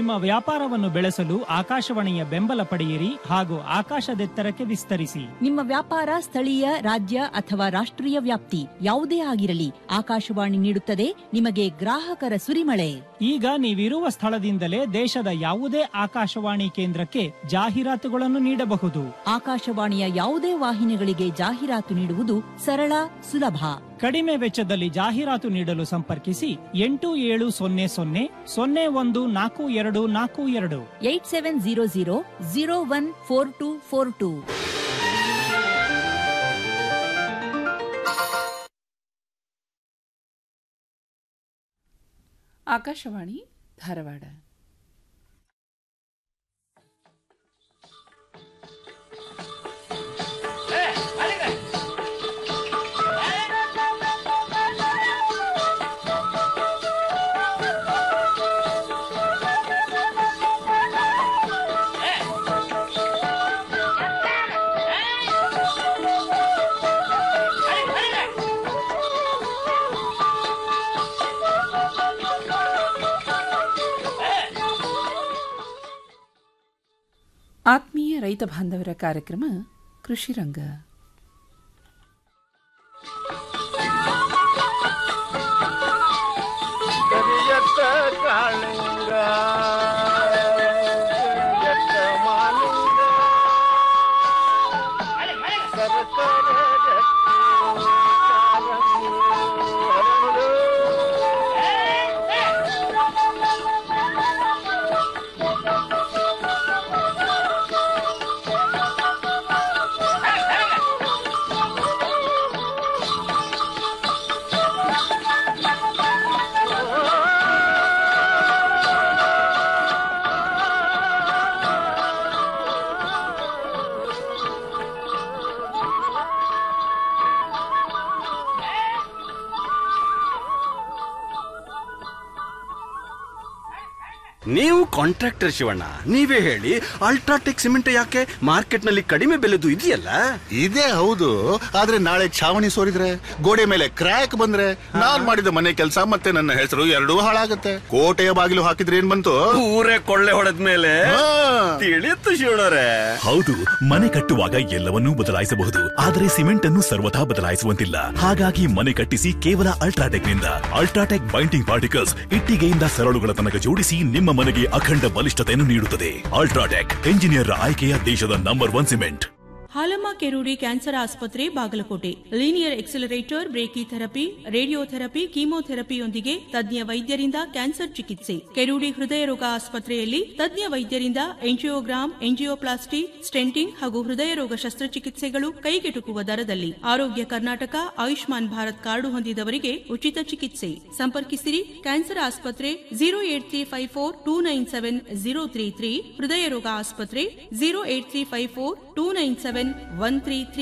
ನಿಮ್ಮ ವ್ಯಾಪಾರವನ್ನು ಬೆಳೆಸಲು ಆಕಾಶವಾಣಿಯ ಬೆಂಬಲ ಪಡೆಯಿರಿ ಹಾಗೂ ಆಕಾಶದೆತ್ತರಕ್ಕೆ ವಿಸ್ತರಿಸಿ ನಿಮ್ಮ ವ್ಯಾಪಾರ ಸ್ಥಳೀಯ ರಾಜ್ಯ ಅಥವಾ ರಾಷ್ಟ್ರೀಯ ವ್ಯಾಪ್ತಿ ಯಾವುದೇ ಆಗಿರಲಿ ಆಕಾಶವಾಣಿ ನೀಡುತ್ತದೆ ನಿಮಗೆ ಗ್ರಾಹಕರ ಸುರಿಮಳೆ ಈಗ ನೀವಿರುವ ಸ್ಥಳದಿಂದಲೇ ದೇಶದ ಯಾವುದೇ ಆಕಾಶವಾಣಿ ಕೇಂದ್ರಕ್ಕೆ ಜಾಹೀರಾತುಗಳನ್ನು ನೀಡಬಹುದು ಆಕಾಶವಾಣಿಯ ಯಾವುದೇ ವಾಹಿನಿಗಳಿಗೆ ಜಾಹೀರಾತು ನೀಡುವುದು ಸರಳ ಸುಲಭ ಕಡಿಮೆ ವೆಚ್ಚದಲ್ಲಿ ಜಾಹೀರಾತು ನೀಡಲು ಸಂಪರ್ಕಿಸಿ ಎಂಟು ಏಳು ಸೊನ್ನೆ ಸೊನ್ನೆ ಸೊನ್ನೆ ಒಂದು ನಾಲ್ಕು ಎರಡು ನಾಲ್ಕು ಎರಡು eight seven zero zero zero one four two four two Akashvani Dharwad ಆತ್ಮೀಯ ರೈತ ಬಾಂಧವರ ಕಾರ್ಯಕ್ರಮ ಕೃಷಿ ರಂಗ ಕರಿಯತ್ತ ಕಾಳಿಂಗ ಕರಿಯತ್ತ ಮಾಲಿಂಗ ಸರಕಾರ ನೀವು ಕಾಂಟ್ರಾಕ್ಟರ್ ಶಿವಣ್ಣ ನೀವೇ ಹೇಳಿ ಅಲ್ಟ್ರಾಟೆಕ್ ಸಿಮೆಂಟ್ ಯಾಕೆ ಮಾರ್ಕೆಟ್ ನಲ್ಲಿ ಕಡಿಮೆ ಬೆಲೆದು ಇದೆಯಲ್ಲ ಇದೇ ಹೌದು ಆದ್ರೆ ನಾಳೆ ಛಾವಣಿ ಸೋರಿದ್ರೆ ಗೋಡೆ ಮೇಲೆ ಕ್ರ್ಯಾಕ್ ಬಂದ್ರೆ ನಾನ್ ಮಾಡಿದ ಮನೆ ಕೆಲಸ ಮತ್ತೆ ನನ್ನ ಹೆಸರು ಎರಡೂ ಹಾಳಾಗತ್ತೆ ಕೋಟೆಯ ಬಾಗಿಲು ಹಾಕಿದ್ರೆ ಏನ್ ಬಂತು ಊರೇ ಕೊಳ್ಳೆ ಹೊಡೆದ ಮೇಲೆ ಹಾ. ತಿಳಿಯುತ್ತು ಶಿವಣ್ಣರೇ ಹೌದು ಮನೆ ಕಟ್ಟುವಾಗ ಎಲ್ಲವನ್ನೂ ಬದಲಾಯಿಸಬಹುದು ಆದರೆ ಸಿಮೆಂಟ್ ಅನ್ನು ಸರ್ವಥಾ ಬದಲಾಯಿಸುವಂತಿಲ್ಲ ಹಾಗಾಗಿ ಮನೆ ಕಟ್ಟಿಸಿ ಕೇವಲ ಅಲ್ಟ್ರಾಟೆಕ್ ನಿಂದ ಅಲ್ಟ್ರಾಟೆಕ್ ಬೈಂಡಿಂಗ್ ಪಾರ್ಟಿಕಲ್ಸ್ ಇಟ್ಟಿಗೆಯಿಂದ ಸರಳುಗಳ ತನಕ ಜೋಡಿಸಿ ನಿಮ್ಮ ಮನೆಗೆ ಅಖಂಡ ಬಲಿಷ್ಠತೆಯನ್ನು ನೀಡುತ್ತದೆ ಅಲ್ಟ್ರಾಟೆಕ್ ಎಂಜಿನಿಯರ್ ಆಯ್ಕೆಯ ದೇಶದ number one cement Halamma Kerudi cancer ಆಸ್ಪತ್ರೆ Bagalkot linear accelerator brachytherapy radiotherapy ಕೀಮೋಥೆರಪಿಯೊಂದಿಗೆ ತಜ್ಞ ವೈದ್ಯರಿಂದ ಕ್ಯಾನ್ಸರ್ ಚಿಕಿತ್ಸೆ ಕೆರೂಡಿ ಹೃದಯ ರೋಗ ಆಸ್ಪತ್ರೆಯಲ್ಲಿ ತಜ್ಞ ವೈದ್ಯರಿಂದ ಎಂಜಿಯೋಗ್ರಾಮ್ ಎಂಜಿಯೋಪ್ಲಾಸ್ಟಿ ಸ್ಟೆಂಟಿಂಗ್ ಹಾಗೂ ಹೃದಯ ರೋಗ ಶಸ್ತ್ರಚಿಕಿತ್ಸೆಗಳು ಕೈಗೆಟುಕುವ ದರದಲ್ಲಿ ಆರೋಗ್ಯ ಕರ್ನಾಟಕ ಆಯುಷ್ಮಾನ್ ಭಾರತ್ ಕಾರ್ಡು ಹೊಂದಿದವರಿಗೆ ಉಚಿತ ಚಿಕಿತ್ಸೆ ಸಂಪರ್ಕಿಸಿರಿ ಕ್ಯಾನ್ಸರ್ ಆಸ್ಪತ್ರೆ zero eight three five four two nine seven zero three three ಹೃದಯ ರೋಗ ಆಸ್ಪತ್ರೆ zero eight three five four two nine seven one three three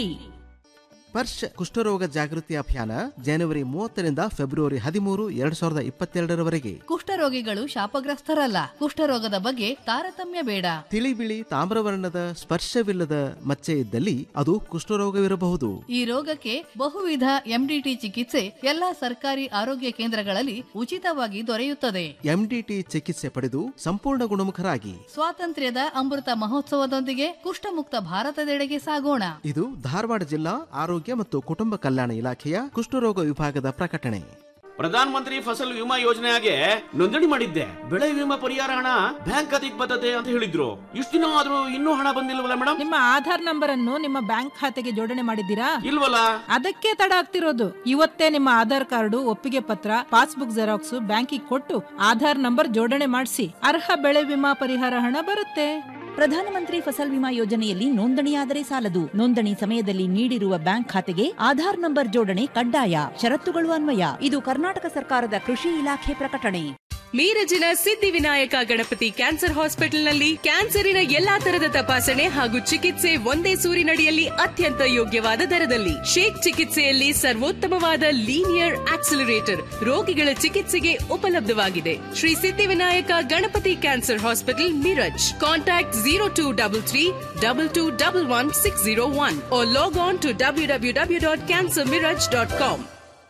ಸ್ಪರ್ಶ ಕುಷ್ಠರೋಗ ಜಾಗೃತಿ ಅಭಿಯಾನ ಜನವರಿ ಮೂವತ್ತರಿಂದ ಫೆಬ್ರವರಿ ಹದಿಮೂರು ಎರಡ್ ಸಾವಿರದ ಇಪ್ಪತ್ತೆರಡರವರೆಗೆ ಕುಷ್ಠರೋಗಿಗಳು ಶಾಪಗ್ರಸ್ತರಲ್ಲ ಕುಷ್ಠರೋಗದ ಬಗ್ಗೆ ತಾರತಮ್ಯ ಬೇಡ ತಿಳಿ ಬಿಳಿ ತಾಮ್ರವರ್ಣದ ಸ್ಪರ್ಶವಿಲ್ಲದ ಮಚ್ಚೆ ಇದ್ದಲ್ಲಿ ಅದು ಕುಷ್ಠರೋಗವಿರಬಹುದು ಈ ರೋಗಕ್ಕೆ ಬಹುವಿಧ ಎಂಡಿಟಿ ಚಿಕಿತ್ಸೆ ಎಲ್ಲಾ ಸರ್ಕಾರಿ ಆರೋಗ್ಯ ಕೇಂದ್ರಗಳಲ್ಲಿ ಉಚಿತವಾಗಿ ದೊರೆಯುತ್ತದೆ ಎಂಡಿಟಿ ಚಿಕಿತ್ಸೆ ಪಡೆದು ಸಂಪೂರ್ಣ ಗುಣಮುಖರಾಗಿ ಸ್ವಾತಂತ್ರ್ಯದ ಅಮೃತ ಮಹೋತ್ಸವದೊಂದಿಗೆ ಕುಷ್ಠಮುಕ್ತ ಭಾರತದೆಡೆಗೆ ಸಾಗೋಣ ಇದು ಧಾರವಾಡ ಜಿಲ್ಲಾ ಆರೋಗ್ಯ ಮತ್ತು ಕುಟುಂಬ ಕಲ್ಯಾಣ ಇಲಾಖೆಯ ಕುಷ್ಠರೋಗ ವಿಭಾಗದ ಪ್ರಕಟಣೆ ಪ್ರಧಾನ ಮಂತ್ರಿ ಫಸಲ್ ವಿಮಾ ಯೋಜನೆಗೆ ನೋಂದಣಿ ಮಾಡಿದ್ದೆ ಬೆಳೆ ವಿಮಾ ಪರಿಹಾರ ಹಣ ಬ್ಯಾಂಕ್ ಖಾತೆಗೆ ಬರ್ತದೆ ಅಂತ ಹೇಳಿದ್ರು ಇಷ್ಟು ದಿನ ಆದ್ರೂ ಇನ್ನೂ ಹಣ ಬಂದಿಲ್ವಲ್ಲ ಮೇಡಮ್ ನಿಮ್ಮ ಆಧಾರ್ ನಂಬರ್ ಅನ್ನು ನಿಮ್ಮ ಬ್ಯಾಂಕ್ ಖಾತೆಗೆ ಜೋಡಣೆ ಮಾಡಿದ್ದೀರಾ ಇಲ್ವಲ್ಲ ಅದಕ್ಕೆ ತಡ ಆಗ್ತಿರೋದು ಇವತ್ತೇ ನಿಮ್ಮ ಆಧಾರ್ ಕಾರ್ಡು ಒಪ್ಪಿಗೆ ಪತ್ರ ಪಾಸ್ಬುಕ್ ಜೆರಾಕ್ಸ್ ಬ್ಯಾಂಕಿಗೆ ಕೊಟ್ಟು ಆಧಾರ್ ನಂಬರ್ ಜೋಡಣೆ ಮಾಡಿಸಿ ಅರ್ಹ ಬೆಳೆ ವಿಮಾ ಪರಿಹಾರ ಹಣ ಬರುತ್ತೆ ಪ್ರಧಾನಮಂತ್ರಿ ಫಸಲ್ ವಿಮಾ ಯೋಜನೆಯಲ್ಲಿ ನೋಂದಣಿಯಾದರೆ ಸಾಲದು ನೋಂದಣಿ ಸಮಯದಲ್ಲಿ ನೀಡಿರುವ ಬ್ಯಾಂಕ್ ಖಾತೆಗೆ ಆಧಾರ್ ನಂಬರ್ ಜೋಡಣೆ ಕಡ್ಡಾಯ ಷರತ್ತುಗಳು ಅನ್ವಯ ಇದು ಕರ್ನಾಟಕ ಸರ್ಕಾರದ ಕೃಷಿ ಇಲಾಖೆ ಪ್ರಕಟಣೆ ಮೀರಜಿನ ಸಿದ್ಧಿವಿನಾಯಕ ಗಣಪತಿ ಕ್ಯಾನ್ಸರ್ ಹಾಸ್ಪಿಟಲ್ನಲ್ಲಿ ಕ್ಯಾನ್ಸರಿನ ಎಲ್ಲಾ ತರದ ತಪಾಸಣೆ ಹಾಗೂ ಚಿಕಿತ್ಸೆ ಒಂದೇ ಸೂರಿನಡಿಯಲ್ಲಿ ಅತ್ಯಂತ ಯೋಗ್ಯವಾದ ದರದಲ್ಲಿ ಶೇಕ್ ಚಿಕಿತ್ಸೆಯಲ್ಲಿ ಸರ್ವೋತ್ತಮವಾದ ಲೀನಿಯರ್ ಆಕ್ಸಿಲರೇಟರ್ ರೋಗಿಗಳ ಚಿಕಿತ್ಸೆಗೆ ಉಪಲಬ್ಧವಾಗಿದೆ Shri Siddhivinayak Ganapati cancer hospital Miraj contact zero two double three double two double one six zero one log on to W W W dot cancer Miraj dot com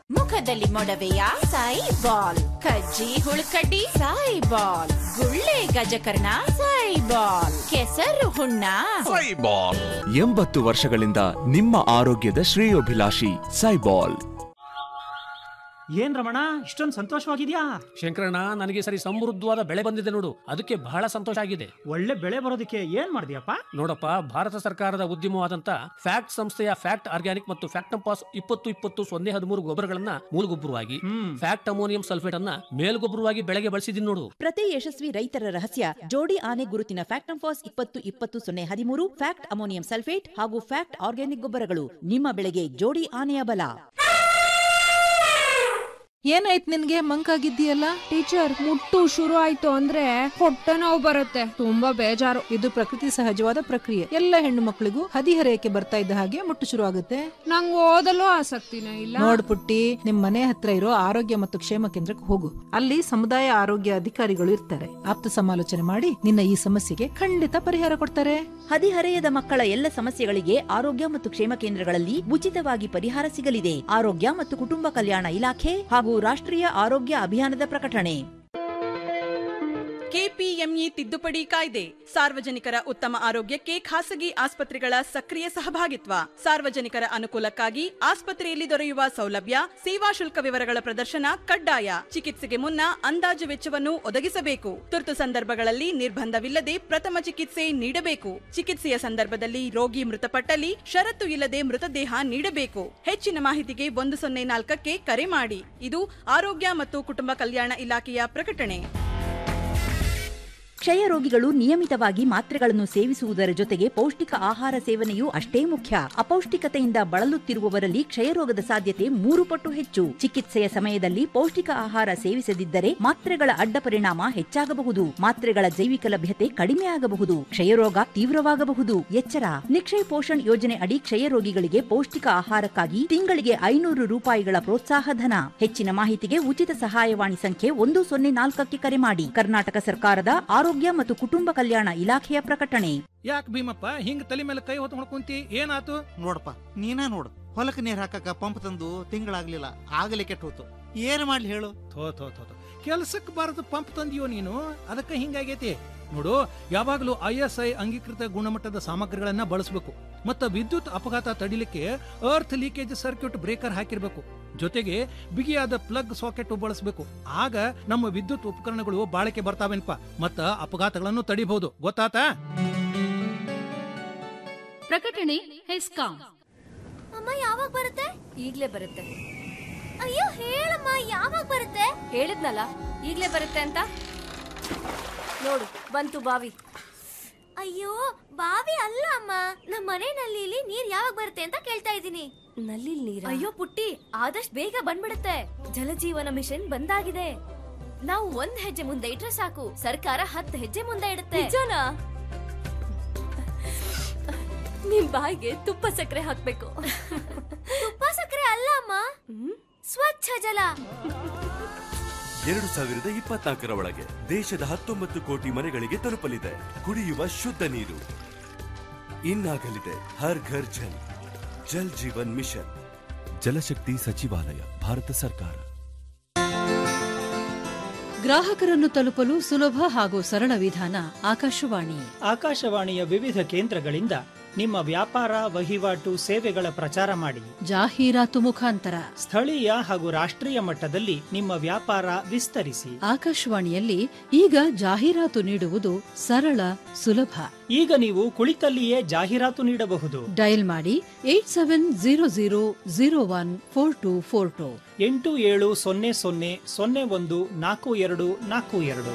ಮುಖದಲ್ಲಿ ಮೊಡವೆಯ ಸಾಯಿ ಬಾಲ್ ಕಜ್ಜಿ ಹುಳುಕಡ್ಡಿ ಸಾಯಿ ಬಾಲ್ ಗುಳ್ಳೆ ಗಜಕರ್ಣ ಸಾಯಿ ಬಾಲ್ ಕೆಸರು ಹುಣ್ಣ ಸೈಬಾಲ್ ಎಂಬತ್ತು ವರ್ಷಗಳಿಂದ ನಿಮ್ಮ ಆರೋಗ್ಯದ ಶ್ರೇಯೋಭಿಲಾಷಿ ಸೈಬಾಲ್ ಏನ್ ರಮಣ ಇಷ್ಟೊಂದು ಸಂತೋಷವಾಗಿದ್ಯಾ ಶಂಕರಣ್ಣ ನನಗೆ ಸರಿ ಸಮೃದ್ಧವಾದ ಬೆಳೆ ಬಂದಿದೆ ನೋಡು ಅದಕ್ಕೆ ಬಹಳ ಸಂತೋಷ ಆಗಿದೆ ಒಳ್ಳೆ ಬೆಳೆ ಬರೋದಕ್ಕೆ ಏನ್ ಮಾಡಿದ್ಯಪ್ಪ ನೋಡಪ್ಪ ಭಾರತ ಸರ್ಕಾರದ ಉದ್ಯಮವಾದಂತ ಫ್ಯಾಕ್ಟ್ ಸಂಸ್ಥೆಯ ಫ್ಯಾಕ್ಟ್ ಆರ್ಗ್ಯಾನಿಕ್ ಮತ್ತು ಫ್ಯಾಕ್ಟಂಪಾಸ್ ಇಪ್ಪತ್ತು ಇಪ್ಪತ್ತು ಸೊನ್ನೆ ಹದಿಮೂರು ಗೊಬ್ಬರಗಳನ್ನ ಮೂಲಗೊಬ್ಬರವಾಗಿ ಫ್ಯಾಕ್ಟ್ ಅಮೋನಿಯಂ ಸಲ್ಫೇಟ್ ಅನ್ನ ಮೇಲ್ಗೊಬ್ಬರವಾಗಿ ಬೆಳೆಗೆ ಬಳಸಿದೀನಿ ನೋಡು ಪ್ರತಿ ಯಶಸ್ವಿ ರೈತರ ರಹಸ್ಯ ಜೋಡಿ ಆನೆ ಗುರುತಿನ ಫ್ಯಾಕ್ಟಂಫಾಸ್ ಇಪ್ಪತ್ತು ಇಪ್ಪತ್ತು ಸೊನ್ನೆ ಹದಿಮೂರು ಫ್ಯಾಕ್ಟ್ ಅಮೋನಿಯಂ ಸಲ್ಫೇಟ್ ಹಾಗೂ ಫ್ಯಾಕ್ಟ್ ಆರ್ಗ್ಯಾನಿಕ್ ಗೊಬ್ಬರಗಳು ನಿಮ್ಮ ಬೆಳೆಗೆ ಜೋಡಿ ಆನೆಯ ಬಲ ಏನಾಯ್ತು ನಿನ್ಗೆ ಮಂಕಾಗಿದ್ದೀಯಲ್ಲ ಟೀಚರ್ ಮುಟ್ಟು ಶುರು ಆಯ್ತು ಅಂದ್ರೆ ಹೊಟ್ಟೆ ನೋವು ಬರುತ್ತೆ ತುಂಬಾ ಬೇಜಾರು ಇದು ಪ್ರಕೃತಿ ಸಹಜವಾದ ಪ್ರಕ್ರಿಯೆ ಎಲ್ಲ ಹೆಣ್ಣು ಮಕ್ಕಳಿಗೂ ಹದಿಹರೆಯಕ್ಕೆ ಬರ್ತಾ ಇದ್ದ ಹಾಗೆ ಮುಟ್ಟು ಶುರು ಆಗುತ್ತೆ ನಂಗೆ ಓದಲು ಆಸಕ್ತಿನೇ ಇಲ್ಲ ನೋಡ್ ಪುಟ್ಟಿ ನಿಮ್ ಮನೆ ಹತ್ರ ಇರೋ ಆರೋಗ್ಯ ಮತ್ತು ಕ್ಷೇಮ ಕೇಂದ್ರಕ್ಕೆ ಹೋಗು ಅಲ್ಲಿ ಸಮುದಾಯ ಆರೋಗ್ಯ ಅಧಿಕಾರಿಗಳು ಇರ್ತಾರೆ ಆಪ್ತ ಸಮಾಲೋಚನೆ ಮಾಡಿ ನಿನ್ನ ಈ ಸಮಸ್ಯೆಗೆ ಖಂಡಿತ ಪರಿಹಾರ ಕೊಡ್ತಾರೆ ಹದಿಹರೆಯದ ಮಕ್ಕಳ ಎಲ್ಲ ಸಮಸ್ಯೆಗಳಿಗೆ ಆರೋಗ್ಯ ಮತ್ತು ಕ್ಷೇಮ ಕೇಂದ್ರಗಳಲ್ಲಿ ಉಚಿತವಾಗಿ ಪರಿಹಾರ ಸಿಗಲಿದೆ ಆರೋಗ್ಯ ಮತ್ತು ಕುಟುಂಬ ಕಲ್ಯಾಣ ಇಲಾಖೆ ಹಾಗೂ ರಾಷ್ಟ್ರೀಯ ಆರೋಗ್ಯ ಅಭಿಯಾನದ ಪ್ರಕಟಣೆ ಕೆಪಿಎಂಇ ತಿದ್ದುಪಡಿ ಕಾಯ್ದೆ ಸಾರ್ವಜನಿಕರ ಉತ್ತಮ ಆರೋಗ್ಯಕ್ಕೆ ಖಾಸಗಿ ಆಸ್ಪತ್ರೆಗಳ ಸಕ್ರಿಯ ಸಹಭಾಗಿತ್ವ ಸಾರ್ವಜನಿಕರ ಅನುಕೂಲಕ್ಕಾಗಿ ಆಸ್ಪತ್ರೆಯಲ್ಲಿ ದೊರೆಯುವ ಸೌಲಭ್ಯ ಸೇವಾ ಶುಲ್ಕ ವಿವರಗಳ ಪ್ರದರ್ಶನ ಕಡ್ಡಾಯ ಚಿಕಿತ್ಸೆಗೆ ಮುನ್ನ ಅಂದಾಜು ವೆಚ್ಚವನ್ನು ಒದಗಿಸಬೇಕು ತುರ್ತು ಸಂದರ್ಭಗಳಲ್ಲಿ ನಿರ್ಬಂಧವಿಲ್ಲದೆ ಪ್ರಥಮ ಚಿಕಿತ್ಸೆ ನೀಡಬೇಕು ಚಿಕಿತ್ಸೆಯ ಸಂದರ್ಭದಲ್ಲಿ ರೋಗಿ ಮೃತಪಟ್ಟಲ್ಲಿ ಷರತ್ತು ಇಲ್ಲದೆ ಮೃತದೇಹ ನೀಡಬೇಕು ಹೆಚ್ಚಿನ ಮಾಹಿತಿಗೆ ಒಂದು ಸೊನ್ನೆ ನಾಲ್ಕಕ್ಕೆ ಕರೆ ಮಾಡಿ ಇದು ಆರೋಗ್ಯ ಮತ್ತು ಕುಟುಂಬ ಕಲ್ಯಾಣ ಇಲಾಖೆಯ ಪ್ರಕಟಣೆ ಕ್ಷಯ ರೋಗಿಗಳು ನಿಯಮಿತವಾಗಿ ಮಾತ್ರೆಗಳನ್ನು ಸೇವಿಸುವುದರ ಜೊತೆಗೆ ಪೌಷ್ಟಿಕ ಆಹಾರ ಸೇವನೆಯೂ ಅಷ್ಟೇ ಮುಖ್ಯ ಅಪೌಷ್ಟಿಕತೆಯಿಂದ ಬಳಲುತ್ತಿರುವವರಲ್ಲಿ ಕ್ಷಯರೋಗದ ಸಾಧ್ಯತೆ ಮೂರು ಪಟ್ಟು ಹೆಚ್ಚು ಚಿಕಿತ್ಸೆಯ ಸಮಯದಲ್ಲಿ ಪೌಷ್ಟಿಕ ಆಹಾರ ಸೇವಿಸದಿದ್ದರೆ ಮಾತ್ರೆಗಳ ಅಡ್ಡ ಪರಿಣಾಮ ಹೆಚ್ಚಾಗಬಹುದು ಮಾತ್ರೆಗಳ ಜೈವಿಕ ಲಭ್ಯತೆ ಕಡಿಮೆ ಆಗಬಹುದು ಕ್ಷಯರೋಗ ತೀವ್ರವಾಗಬಹುದು ಎಚ್ಚರ ನಿಕ್ಷಯ್ ಪೋಷಣ್ ಯೋಜನೆ ಅಡಿ ಕ್ಷಯ ರೋಗಿಗಳಿಗೆ ಪೌಷ್ಟಿಕ ಆಹಾರಕ್ಕಾಗಿ ತಿಂಗಳಿಗೆ ಐನೂರು ರೂಪಾಯಿಗಳ ಪ್ರೋತ್ಸಾಹ ಧನ ಹೆಚ್ಚಿನ ಮಾಹಿತಿಗೆ ಉಚಿತ ಸಹಾಯವಾಣಿ ಸಂಖ್ಯೆ ಒಂದು ಸೊನ್ನೆ ನಾಲ್ಕಕ್ಕೆ ಕರೆ ಮಾಡಿ ಕರ್ನಾಟಕ ಸರ್ಕಾರದ ಆರೋಗ್ಯ ಮತ್ತು ಕುಟುಂಬ ಕಲ್ಯಾಣ ಇಲಾಖೆಯ ಪ್ರಕಟಣೆ ಯಾಕೆ ಭೀಮಪ್ಪ ಹಿಂಗ್ ತಲೆ ಮೇಲೆ ಕೈ ಹೊತ್ತು ಕುಂತಿ ಏನಾತು ನೋಡಪ್ಪ ನೀನ ನೋಡು ಹೊಲಕ್ಕೆ ನೀರ್ ಹಾಕಕ್ಕ ಪಂಪ್ ತಂದು ತಿಂಗಳಾಗ್ಲಿಲ್ಲ ಆಗಲೇ ಕೆಟ್ಟ ಹೋತು ಏನ್ ಮಾಡ್ಲಿ ಹೇಳು ಥೋ ಥೋ ಥೋ ಥೋ. ಕೆಲ್ಸಕ್ಕೆ ಬಾರದು ಪಂಪ್ ತಂದಿಯೋ ನೀನು ಅದಕ್ಕೆ ಹಿಂಗಾಗೈತಿ ನೋಡು ಯಾವಾಗಲೂ ಐ ಎಸ್ ಐ ಅಂಗೀಕೃತ ಗುಣಮಟ್ಟದ ಸಾಮಗ್ರಿಗಳನ್ನ ಬಳಸಬೇಕು ಮತ್ತ ವಿದ್ಯುತ್ ಅಪಘಾತ ತಡಿಲಿಕ್ಕೆ ಅರ್ತ್ ಲೀಕೇಜ್ ಸರ್ಕ್ಯೂಟ್ ಬ್ರೇಕರ್ ಹಾಕಿರ್ಬೇಕು ಜೊತೆಗೆ ಬಿಗಿಯಾದ ಪ್ಲಗ್ ಸಾಕೆಟ್ ಬಳಸಬೇಕು ಆಗ ನಮ್ಮ ವಿದ್ಯುತ್ ಉಪಕರಣಗಳು ಬಾಳಿಕೆ ಬರ್ತಾವೆನ್ಪ ಮತ್ತ ಅಪಘಾತಗಳನ್ನು ತಡಿಬಹುದು ಗೊತ್ತಾತಾ ಪ್ರಕಟಣೆ ಹೆಸ್ಕಾಂ ಅಮ್ಮ ಯಾವಾಗ ಬರುತ್ತೆ ಈಗ್ಲೇ ಬರುತ್ತೆ ಅಯ್ಯೋ ಹೇಳಮ್ಮ ಯಾವಾಗ ಬರುತ್ತೆ ಹೇಳಿದ್ನಲ್ಲ ಈಗ್ಲೇ ಬರುತ್ತೆ ಅಂತ ನೋಡು ಬಂತು ಬಾವಿ ಅಯ್ಯೋ ಬಾವಿ ಅಲ್ಲ ಅಮ್ಮ ನಮ್ಮ ಮನೆ ನಲ್ಲಿಲಿ ನೀರ್ ಯಾವಾಗ ಬರುತ್ತೆ ಅಂತ ಕೇಳ್ತಾ ಇದ್ದೀನಿ ನಲ್ಲಿ ನೀರ್ ಅಯ್ಯೋ ಪುಟ್ಟಿ ಆದಷ್ಟು ಬೇಗ ಬಂದ್ಬಿಡುತ್ತೆ ಜಲಜೀವನ ಮಿಷನ್ ಬಂದಾಗಿದೆ ನಾವು ಒಂದ್ ಹೆಜ್ಜೆ ಮುಂದೆ ಇಟ್ರೆ ಸಾಕು ಸರ್ಕಾರ ಹತ್ತು ಹೆಜ್ಜೆ ಮುಂದೆ ಇಡುತ್ತೆ ನಿಜನಾ ನಿಮ್ ಬಾಯಿಗೆ ತುಪ್ಪ ಸಕ್ಕರೆ ಹಾಕ್ಬೇಕು ತುಪ್ಪ ಸಕ್ಕರೆ ಅಲ್ಲ ಅಮ್ಮ ಸ್ವಚ್ಛ ಜಲ ಎರಡು ಸಾವಿರದ ಇಪ್ಪತ್ನಾಲ್ಕರ ಒಳಗೆ ದೇಶದ ಹತ್ತೊಂಬತ್ತು ಕೋಟಿ ಮನೆಗಳಿಗೆ ತಲುಪಲಿದೆ ಕುಡಿಯುವ ಶುದ್ಧ ನೀರು ಇನ್ನಾಗಲಿದೆ ಹರ್ ಘರ್ ಜಲ್ ಜಲ್ ಜೀವನ್ ಮಿಷನ್ ಜಲಶಕ್ತಿ ಸಚಿವಾಲಯ ಭಾರತ ಸರ್ಕಾರ ಗ್ರಾಹಕರನ್ನು ತಲುಪಲು ಸುಲಭ ಹಾಗೂ ಸರಳ ವಿಧಾನ ಆಕಾಶವಾಣಿ ಆಕಾಶವಾಣಿಯ ವಿವಿಧ ಕೇಂದ್ರಗಳಿಂದ ನಿಮ್ಮ ವ್ಯಾಪಾರ ವಹಿವಾಟು ಸೇವೆಗಳ ಪ್ರಚಾರ ಮಾಡಿ ಜಾಹೀರಾತು ಮುಖಾಂತರ ಸ್ಥಳೀಯ ಹಾಗೂ ರಾಷ್ಟ್ರೀಯ ಮಟ್ಟದಲ್ಲಿ ನಿಮ್ಮ ವ್ಯಾಪಾರ ವಿಸ್ತರಿಸಿ ಆಕಾಶವಾಣಿಯಲ್ಲಿ ಈಗ ಜಾಹೀರಾತು ನೀಡುವುದು ಸರಳ ಸುಲಭ ಈಗ ನೀವು ಕುಳಿತಲ್ಲಿಯೇ ಜಾಹೀರಾತು ನೀಡಬಹುದು ಡಯಲ್ ಮಾಡಿ eight seven zero zero zero one four two four two ಎಂಟು ಏಳು ಸೊನ್ನೆ ಸೊನ್ನೆ ಸೊನ್ನೆ ಒಂದು ನಾಲ್ಕು ಎರಡು ನಾಲ್ಕು ಎರಡು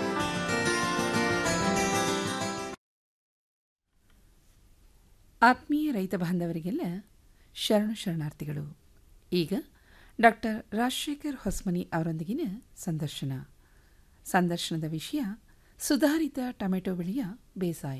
ಆತ್ಮೀಯ ರೈತ ಬಾಂಧವರಿಗೆಲ್ಲ ಶರಣು ಶರಣಾರ್ಥಿಗಳು ಈಗ ಡಾಕ್ಟರ್ ರಾಜಶೇಖರ್ ಹೊಸ್ಮನಿ ಅವರೊಂದಿಗಿನ ಸಂದರ್ಶನ ಸಂದರ್ಶನದ ವಿಷಯ ಸುಧಾರಿತ ಟೊಮೆಟೊ ಬೆಳೆಯ ಬೇಸಾಯ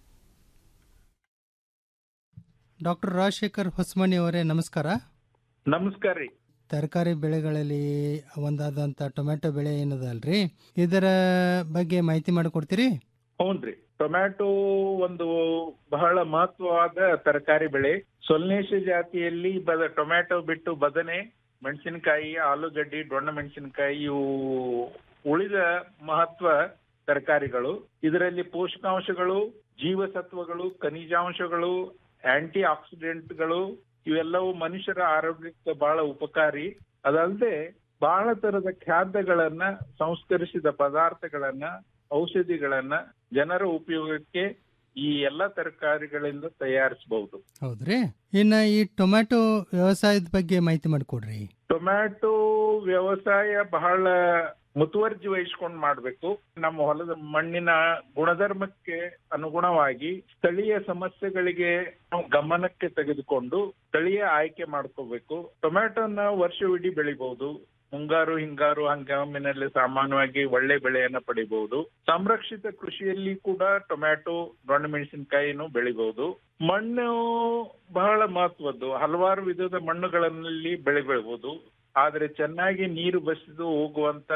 ಡಾಕ್ಟರ್ ರಾಜಶೇಖರ್ ಹೊಸ್ಮನಿ ಅವರೇ ನಮಸ್ಕಾರ ನಮಸ್ಕಾರ ರೀ ತರಕಾರಿ ಬೆಳೆಗಳಲ್ಲಿ ಒಂದಾದಂಥ ಟೊಮೆಟೊ ಬೆಳೆ ಏನದಲ್ರಿ ಇದರ ಬಗ್ಗೆ ಮಾಹಿತಿ ಮಾಡಿಕೊಡ್ತೀರಿ ಹ್ಞೂನ್ರಿ ಟೊಮ್ಯಾಟೊ ಒಂದು ಬಹಳ ಮಹತ್ವವಾದ ತರಕಾರಿ ಬೆಳೆ ಸೊಲ್ನೇಶ ಜಾತಿಯಲ್ಲಿ ಬದ ಟೊಮ್ಯಾಟೊ ಬಿಟ್ಟು ಬದನೆ ಮೆಣಸಿನಕಾಯಿ ಆಲೂಗಡ್ಡಿ ದೊಣ್ಣ ಮೆಣಸಿನಕಾಯಿ ಇವು ಉಳಿದ ಮಹತ್ವ ತರಕಾರಿಗಳು ಇದರಲ್ಲಿ ಪೋಷಕಾಂಶಗಳು ಜೀವಸತ್ವಗಳು ಖನಿಜಾಂಶಗಳು ಆಂಟಿ ಆಕ್ಸಿಡೆಂಟ್ಗಳು ಇವೆಲ್ಲವೂ ಮನುಷ್ಯರ ಆರೋಗ್ಯಕ್ಕೆ ಬಹಳ ಉಪಕಾರಿ ಅದಲ್ಲದೆ ಬಹಳ ತರದ ಖಾದ್ಯಗಳನ್ನ ಸಂಸ್ಕರಿಸಿದ ಪದಾರ್ಥಗಳನ್ನ ಔಷಧಿಗಳನ್ನ ಜನರ ಉಪಯೋಗಕ್ಕೆ ಈ ಎಲ್ಲ ತರಕಾರಿಗಳಿಂದ ತಯಾರಿಸಬಹುದು ಹೌದ್ರಿ ಇನ್ನ ಈ ಟೊಮ್ಯಾಟೊ ವ್ಯವಸಾಯದ ಬಗ್ಗೆ ಮಾಹಿತಿ ಮಾಡಿಕೊಡ್ರಿ ಟೊಮ್ಯಾಟೊ ವ್ಯವಸಾಯ ಬಹಳ ಮುತುವರ್ಜಿ ವಹಿಸ್ಕೊಂಡು ಮಾಡ್ಬೇಕು ನಮ್ಮ ಹೊಲದ ಮಣ್ಣಿನ ಗುಣಧರ್ಮಕ್ಕೆ ಅನುಗುಣವಾಗಿ ಸ್ಥಳೀಯ ಸಮಸ್ಯೆಗಳಿಗೆ ನಾವು ಗಮನಕ್ಕೆ ತೆಗೆದುಕೊಂಡು ಸ್ಥಳೀಯ ಆಯ್ಕೆ ಮಾಡ್ಕೋಬೇಕು ಟೊಮ್ಯಾಟೊನ ವರ್ಷವಿಡೀ ಬೆಳಿಬಹುದು ಮುಂಗಾರು ಹಿಂಗಾರು ಹಂಗಾಮಿನಲ್ಲಿ ಸಾಮಾನ್ಯವಾಗಿ ಒಳ್ಳೆ ಬೆಳೆಯನ್ನ ಪಡಿಬಹುದು ಸಂರಕ್ಷಿತ ಕೃಷಿಯಲ್ಲಿ ಕೂಡ ಟೊಮ್ಯಾಟೊ ಮೆಣಸಿನಕಾಯಿನೂ ಬೆಳಿಬಹುದು ಮಣ್ಣು ಬಹಳ ಮಹತ್ವದ್ದು ಹಲವಾರು ವಿಧದ ಮಣ್ಣುಗಳಲ್ಲಿ ಬೆಳೆ ಬೆಳಬಹುದು ಆದ್ರೆ ಚೆನ್ನಾಗಿ ನೀರು ಬಸಿದು ಹೋಗುವಂತ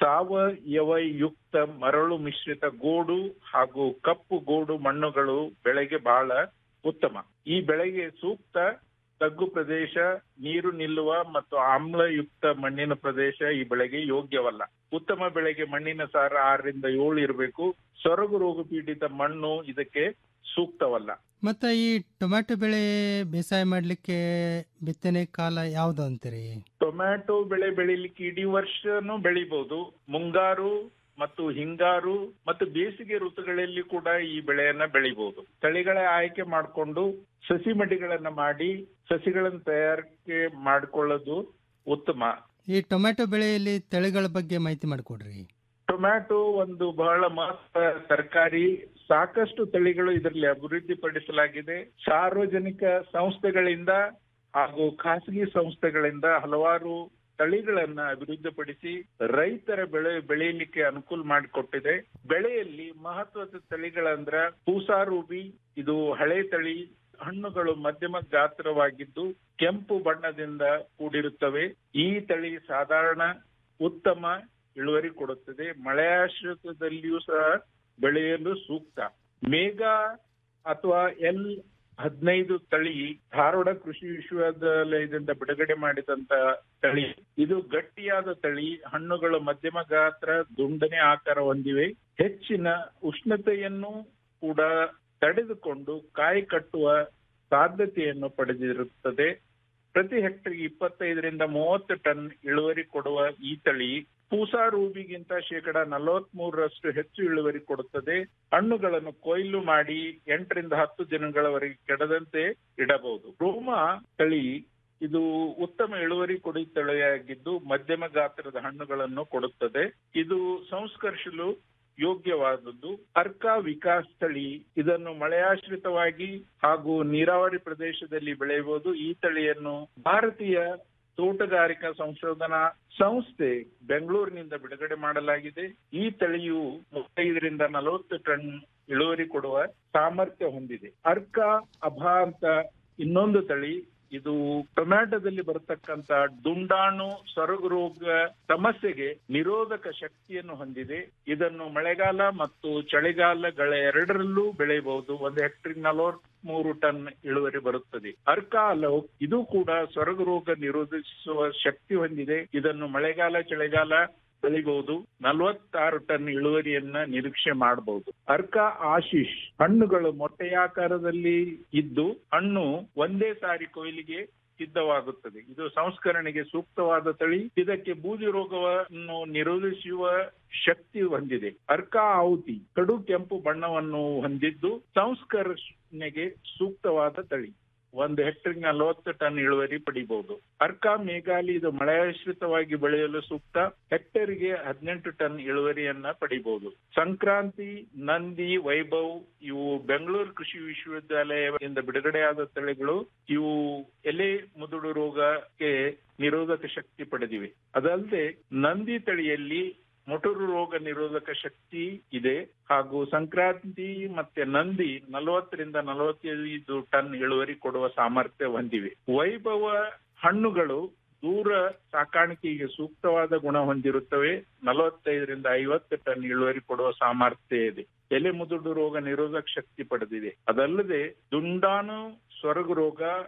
ಸಾವಯವ ಯುಕ್ತ ಮರಳು ಮಿಶ್ರಿತ ಗೋಡು ಹಾಗೂ ಕಪ್ಪು ಗೋಡು ಮಣ್ಣುಗಳು ಬೆಳೆಗೆ ಬಹಳ ಉತ್ತಮ ಈ ಬೆಳೆಗೆ ಸೂಕ್ತ ತಗ್ಗು ಪ್ರದೇಶ ನೀರು ನಿಲ್ಲುವ ಮತ್ತು ಆಮ್ಲಯುಕ್ತ ಮಣ್ಣಿನ ಪ್ರದೇಶ ಈ ಬೆಳೆಗೆ ಯೋಗ್ಯವಲ್ಲ ಉತ್ತಮ ಬೆಳೆಗೆ ಮಣ್ಣಿನ ಸಾರ ಆರರಿಂದ ಏಳು ಇರಬೇಕು ಸೊರಗು ರೋಗ ಪೀಡಿತ ಮಣ್ಣು ಇದಕ್ಕೆ ಸೂಕ್ತವಲ್ಲ ಮತ್ತೆ ಈ ಟೊಮ್ಯಾಟೊ ಬೆಳೆ ಬೇಸಾಯ ಮಾಡ್ಲಿಕ್ಕೆ ಬಿತ್ತನೆ ಕಾಲ ಯಾವ್ದು ಅಂತೀರಿ ಟೊಮ್ಯಾಟೊ ಬೆಳೆ ಬೆಳಿಲಿಕ್ಕೆ ಇಡೀ ವರ್ಷನೂ ಬೆಳಿಬಹುದು ಮುಂಗಾರು ಮತ್ತು ಹಿಂಗಾರು ಮತ್ತು ಬೇಸಿಗೆ ಋತುಗಳಲ್ಲಿ ಕೂಡ ಈ ಬೆಳೆಯನ್ನ ಬೆಳಿಬಹುದು ತಳಿಗಳ ಆಯ್ಕೆ ಮಾಡಿಕೊಂಡು ಸಸಿ ಮಡಿಗಳನ್ನ ಮಾಡಿ ಸಸಿಗಳನ್ನ ತಯಾರಿಕೆ ಮಾಡಿಕೊಳ್ಳೋದು ಉತ್ತಮ ಈ ಟೊಮ್ಯಾಟೊ ಬೆಳೆಯಲ್ಲಿ ತಳಿಗಳ ಬಗ್ಗೆ ಮಾಹಿತಿ ಮಾಡಿಕೊಡ್ರಿ ಟೊಮ್ಯಾಟೊ ಒಂದು ಬಹಳ ಮಹತ್ವ ತರಕಾರಿ ಸಾಕಷ್ಟು ತಳಿಗಳು ಇದರಲ್ಲಿ ಅಭಿವೃದ್ಧಿಪಡಿಸಲಾಗಿದೆ ಸಾರ್ವಜನಿಕ ಸಂಸ್ಥೆಗಳಿಂದ ಹಾಗೂ ಖಾಸಗಿ ಸಂಸ್ಥೆಗಳಿಂದ ಹಲವಾರು ತಳಿಗಳನ್ನ ಅಭಿವೃದ್ಧಿಪಡಿಸಿ ರೈತರ ಬೆಳೆ ಬೆಳೆಯಲಿಕ್ಕೆ ಅನುಕೂಲ ಮಾಡಿಕೊಟ್ಟಿದೆ ಬೆಳೆಯಲ್ಲಿ ಮಹತ್ವದ ತಳಿಗಳಂದ್ರ ಪೂಸಾರೂಬಿ ಇದು ಹಳೆ ತಳಿ ಹಣ್ಣುಗಳು ಮಧ್ಯಮ ಗಾತ್ರವಾಗಿದ್ದು ಕೆಂಪು ಬಣ್ಣದಿಂದ ಕೂಡಿರುತ್ತವೆ ಈ ತಳಿ ಸಾಧಾರಣ ಉತ್ತಮ ಇಳುವರಿ ಕೊಡುತ್ತದೆ ಮಳೆಯಾಶ್ರಿತದಲ್ಲಿಯೂ ಸಹ ಬೆಳೆಯಲು ಸೂಕ್ತ ಮೇಘ ಅಥವಾ ಎಲ್ ಹದಿನೈದು ತಳಿ ಧಾರವಾಡ ಕೃಷಿ ವಿಶ್ವವಿದ್ಯಾಲಯದಿಂದ ಬಿಡುಗಡೆ ಮಾಡಿದಂತ ತಳಿ ಇದು ಗಟ್ಟಿಯಾದ ತಳಿ ಹಣ್ಣುಗಳು ಮಧ್ಯಮ ಗಾತ್ರ ದುಂಡನೆ ಆಕಾರ ಹೊಂದಿವೆ ಹೆಚ್ಚಿನ ಉಷ್ಣತೆಯನ್ನು ಕೂಡ ತಡೆದುಕೊಂಡು ಕಾಯಿ ಕಟ್ಟುವ ಸಾಧ್ಯತೆಯನ್ನು ಪಡೆದಿರುತ್ತದೆ ಪ್ರತಿ ಹೆಕ್ಟರ್ಗೆ ಇಪ್ಪತ್ತೈದರಿಂದ ಮೂವತ್ತು ಟನ್ ಇಳುವರಿ ಕೊಡುವ ಈ ತಳಿ ಪೂಸಾ ರೂಬಿಗಿಂತ ಶೇಕಡ ನಲವತ್ತ್ ಮೂರರಷ್ಟು ಹೆಚ್ಚು ಇಳುವರಿ ಕೊಡುತ್ತದೆ ಹಣ್ಣುಗಳನ್ನು ಕೊಯ್ಲು ಮಾಡಿ ಎಂಟರಿಂದ ಹತ್ತು ದಿನಗಳವರೆಗೆ ಕೆಡದಂತೆ ಇಡಬಹುದು ರೋಮ ತಳಿ ಇದು ಉತ್ತಮ ಇಳುವರಿ ಕೊಡಿ ತಳಿಯಾಗಿದ್ದು ಮಧ್ಯಮ ಗಾತ್ರದ ಹಣ್ಣುಗಳನ್ನು ಕೊಡುತ್ತದೆ ಇದು ಸಂಸ್ಕರಿಸಲು ಯೋಗ್ಯವಾದದ್ದು ಅರ್ಕ ವಿಕಾಸ್ ತಳಿ ಇದನ್ನು ಮಳೆಯಾಶ್ರಿತವಾಗಿ ಹಾಗೂ ನೀರಾವರಿ ಪ್ರದೇಶದಲ್ಲಿ ಬೆಳೆಯಬಹುದು ಈ ತಳಿಯನ್ನು ಭಾರತೀಯ ತೋಟಗಾರಿಕಾ ಸಂಶೋಧನಾ ಸಂಸ್ಥೆ ಬೆಂಗಳೂರಿನಿಂದ ಬಿಡುಗಡೆ ಮಾಡಲಾಗಿದೆ ಈ ತಳಿಯು ಮೂವತ್ತೈದರಿಂದ ನಲವತ್ತು ಟನ್ ಇಳುವರಿ ಕೊಡುವ ಸಾಮರ್ಥ್ಯ ಹೊಂದಿದೆ ಅರ್ಕ ಅಭಾ ಅಂತ ಇನ್ನೊಂದು ತಳಿ ಇದು ಟೊಮ್ಯಾಟೊದಲ್ಲಿ ಬರತಕ್ಕಂತ ದುಂಡಾಣು ಸೊರಗು ರೋಗ ಸಮಸ್ಯೆಗೆ ನಿರೋಧಕ ಶಕ್ತಿಯನ್ನು ಹೊಂದಿದೆ ಇದನ್ನು ಮಳೆಗಾಲ ಮತ್ತು ಚಳಿಗಾಲಗಳ ಎರಡರಲ್ಲೂ ಬೆಳೆಯಬಹುದು ಒಂದು ಹೆಕ್ಟರ್ ನಲವತ್ತ್ ಮೂರು ಟನ್ ಇಳುವರಿ ಬರುತ್ತದೆ ಅರ್ಕಾ ಅಲೋ ಇದು ಕೂಡ ಸೊರಗು ರೋಗ ನಿರೋಧಿಸುವ ಶಕ್ತಿ ಹೊಂದಿದೆ ಇದನ್ನು ಮಳೆಗಾಲ ಚಳಿಗಾಲ ಬೆಳಿಬಹುದು ನಲವತ್ತಾರು ಟನ್ ಇಳುವರಿಯನ್ನ ನಿರೀಕ್ಷೆ ಮಾಡಬಹುದು ಅರ್ಕ ಆಶೀಶ್ ಹಣ್ಣುಗಳು ಮೊಟ್ಟೆಯಾಕಾರದಲ್ಲಿ ಇದ್ದು ಹಣ್ಣು ಒಂದೇ ಸಾರಿ ಕೊಯ್ಲಿಗೆ ಸಿದ್ಧವಾಗುತ್ತದೆ ಇದು ಸಂಸ್ಕರಣೆಗೆ ಸೂಕ್ತವಾದ ತಳಿ ಇದಕ್ಕೆ ಬೂದಿ ರೋಗವನ್ನು ನಿರೋಧಿಸುವ ಶಕ್ತಿ ಹೊಂದಿದೆ ಅರ್ಕ ಆಹುತಿ ಕಡು ಕೆಂಪು ಬಣ್ಣವನ್ನು ಹೊಂದಿದ್ದು ಸಂಸ್ಕರಣೆಗೆ ಸೂಕ್ತವಾದ ತಳಿ ಒಂದು ಹೆಕ್ಟರ್ ನಲವತ್ತು ಟನ್ ಇಳುವರಿ ಪಡಿಬಹುದು ಅರ್ಕಾ ಮೇಘಾಲಿ ಇದು ಮಳೆಯಾಶ್ರಿತವಾಗಿ ಬೆಳೆಯಲು ಸೂಕ್ತ ಹೆಕ್ಟರ್ಗೆ ಹದಿನೆಂಟು ಟನ್ ಇಳುವರಿಯನ್ನ ಪಡಿಬಹುದು ಸಂಕ್ರಾಂತಿ ನಂದಿ ವೈಭವ್ ಇವು ಬೆಂಗಳೂರು ಕೃಷಿ ವಿಶ್ವವಿದ್ಯಾಲಯದಿಂದ ಬಿಡುಗಡೆಯಾದ ತಳಿಗಳು ಇವು ಎಲೆ ಮುದುಡು ರೋಗಕ್ಕೆ ನಿರೋಧಕ ಶಕ್ತಿ ಪಡೆದಿವೆ ಅದಲ್ಲದೆ ನಂದಿ ತಳಿಯಲ್ಲಿ ಮೊಟರು ರೋಗ ನಿರೋಧಕ ಶಕ್ತಿ ಇದೆ ಹಾಗೂ ಸಂಕ್ರಾಂತಿ ಮತ್ತೆ ನಂದಿ ನಲವತ್ತರಿಂದ ನಲವತ್ತೈದು ಟನ್ ಇಳುವರಿ ಕೊಡುವ ಸಾಮರ್ಥ್ಯ ಹೊಂದಿವೆ ವೈಭವ ಹಣ್ಣುಗಳು ದೂರ ಸಾಕಾಣಿಕೆಗೆ ಸೂಕ್ತವಾದ ಗುಣ ಹೊಂದಿರುತ್ತವೆ ನಲವತ್ತೈದರಿಂದ ಐವತ್ತು ಟನ್ ಇಳುವರಿ ಕೊಡುವ ಸಾಮರ್ಥ್ಯ ಇದೆ ಎಲೆ ಮುದುಡು ರೋಗ ನಿರೋಧಕ ಶಕ್ತಿ ಪಡೆದಿದೆ ಅದಲ್ಲದೆ ದುಂಡಾಣು ಸೊರಗು ರೋಗ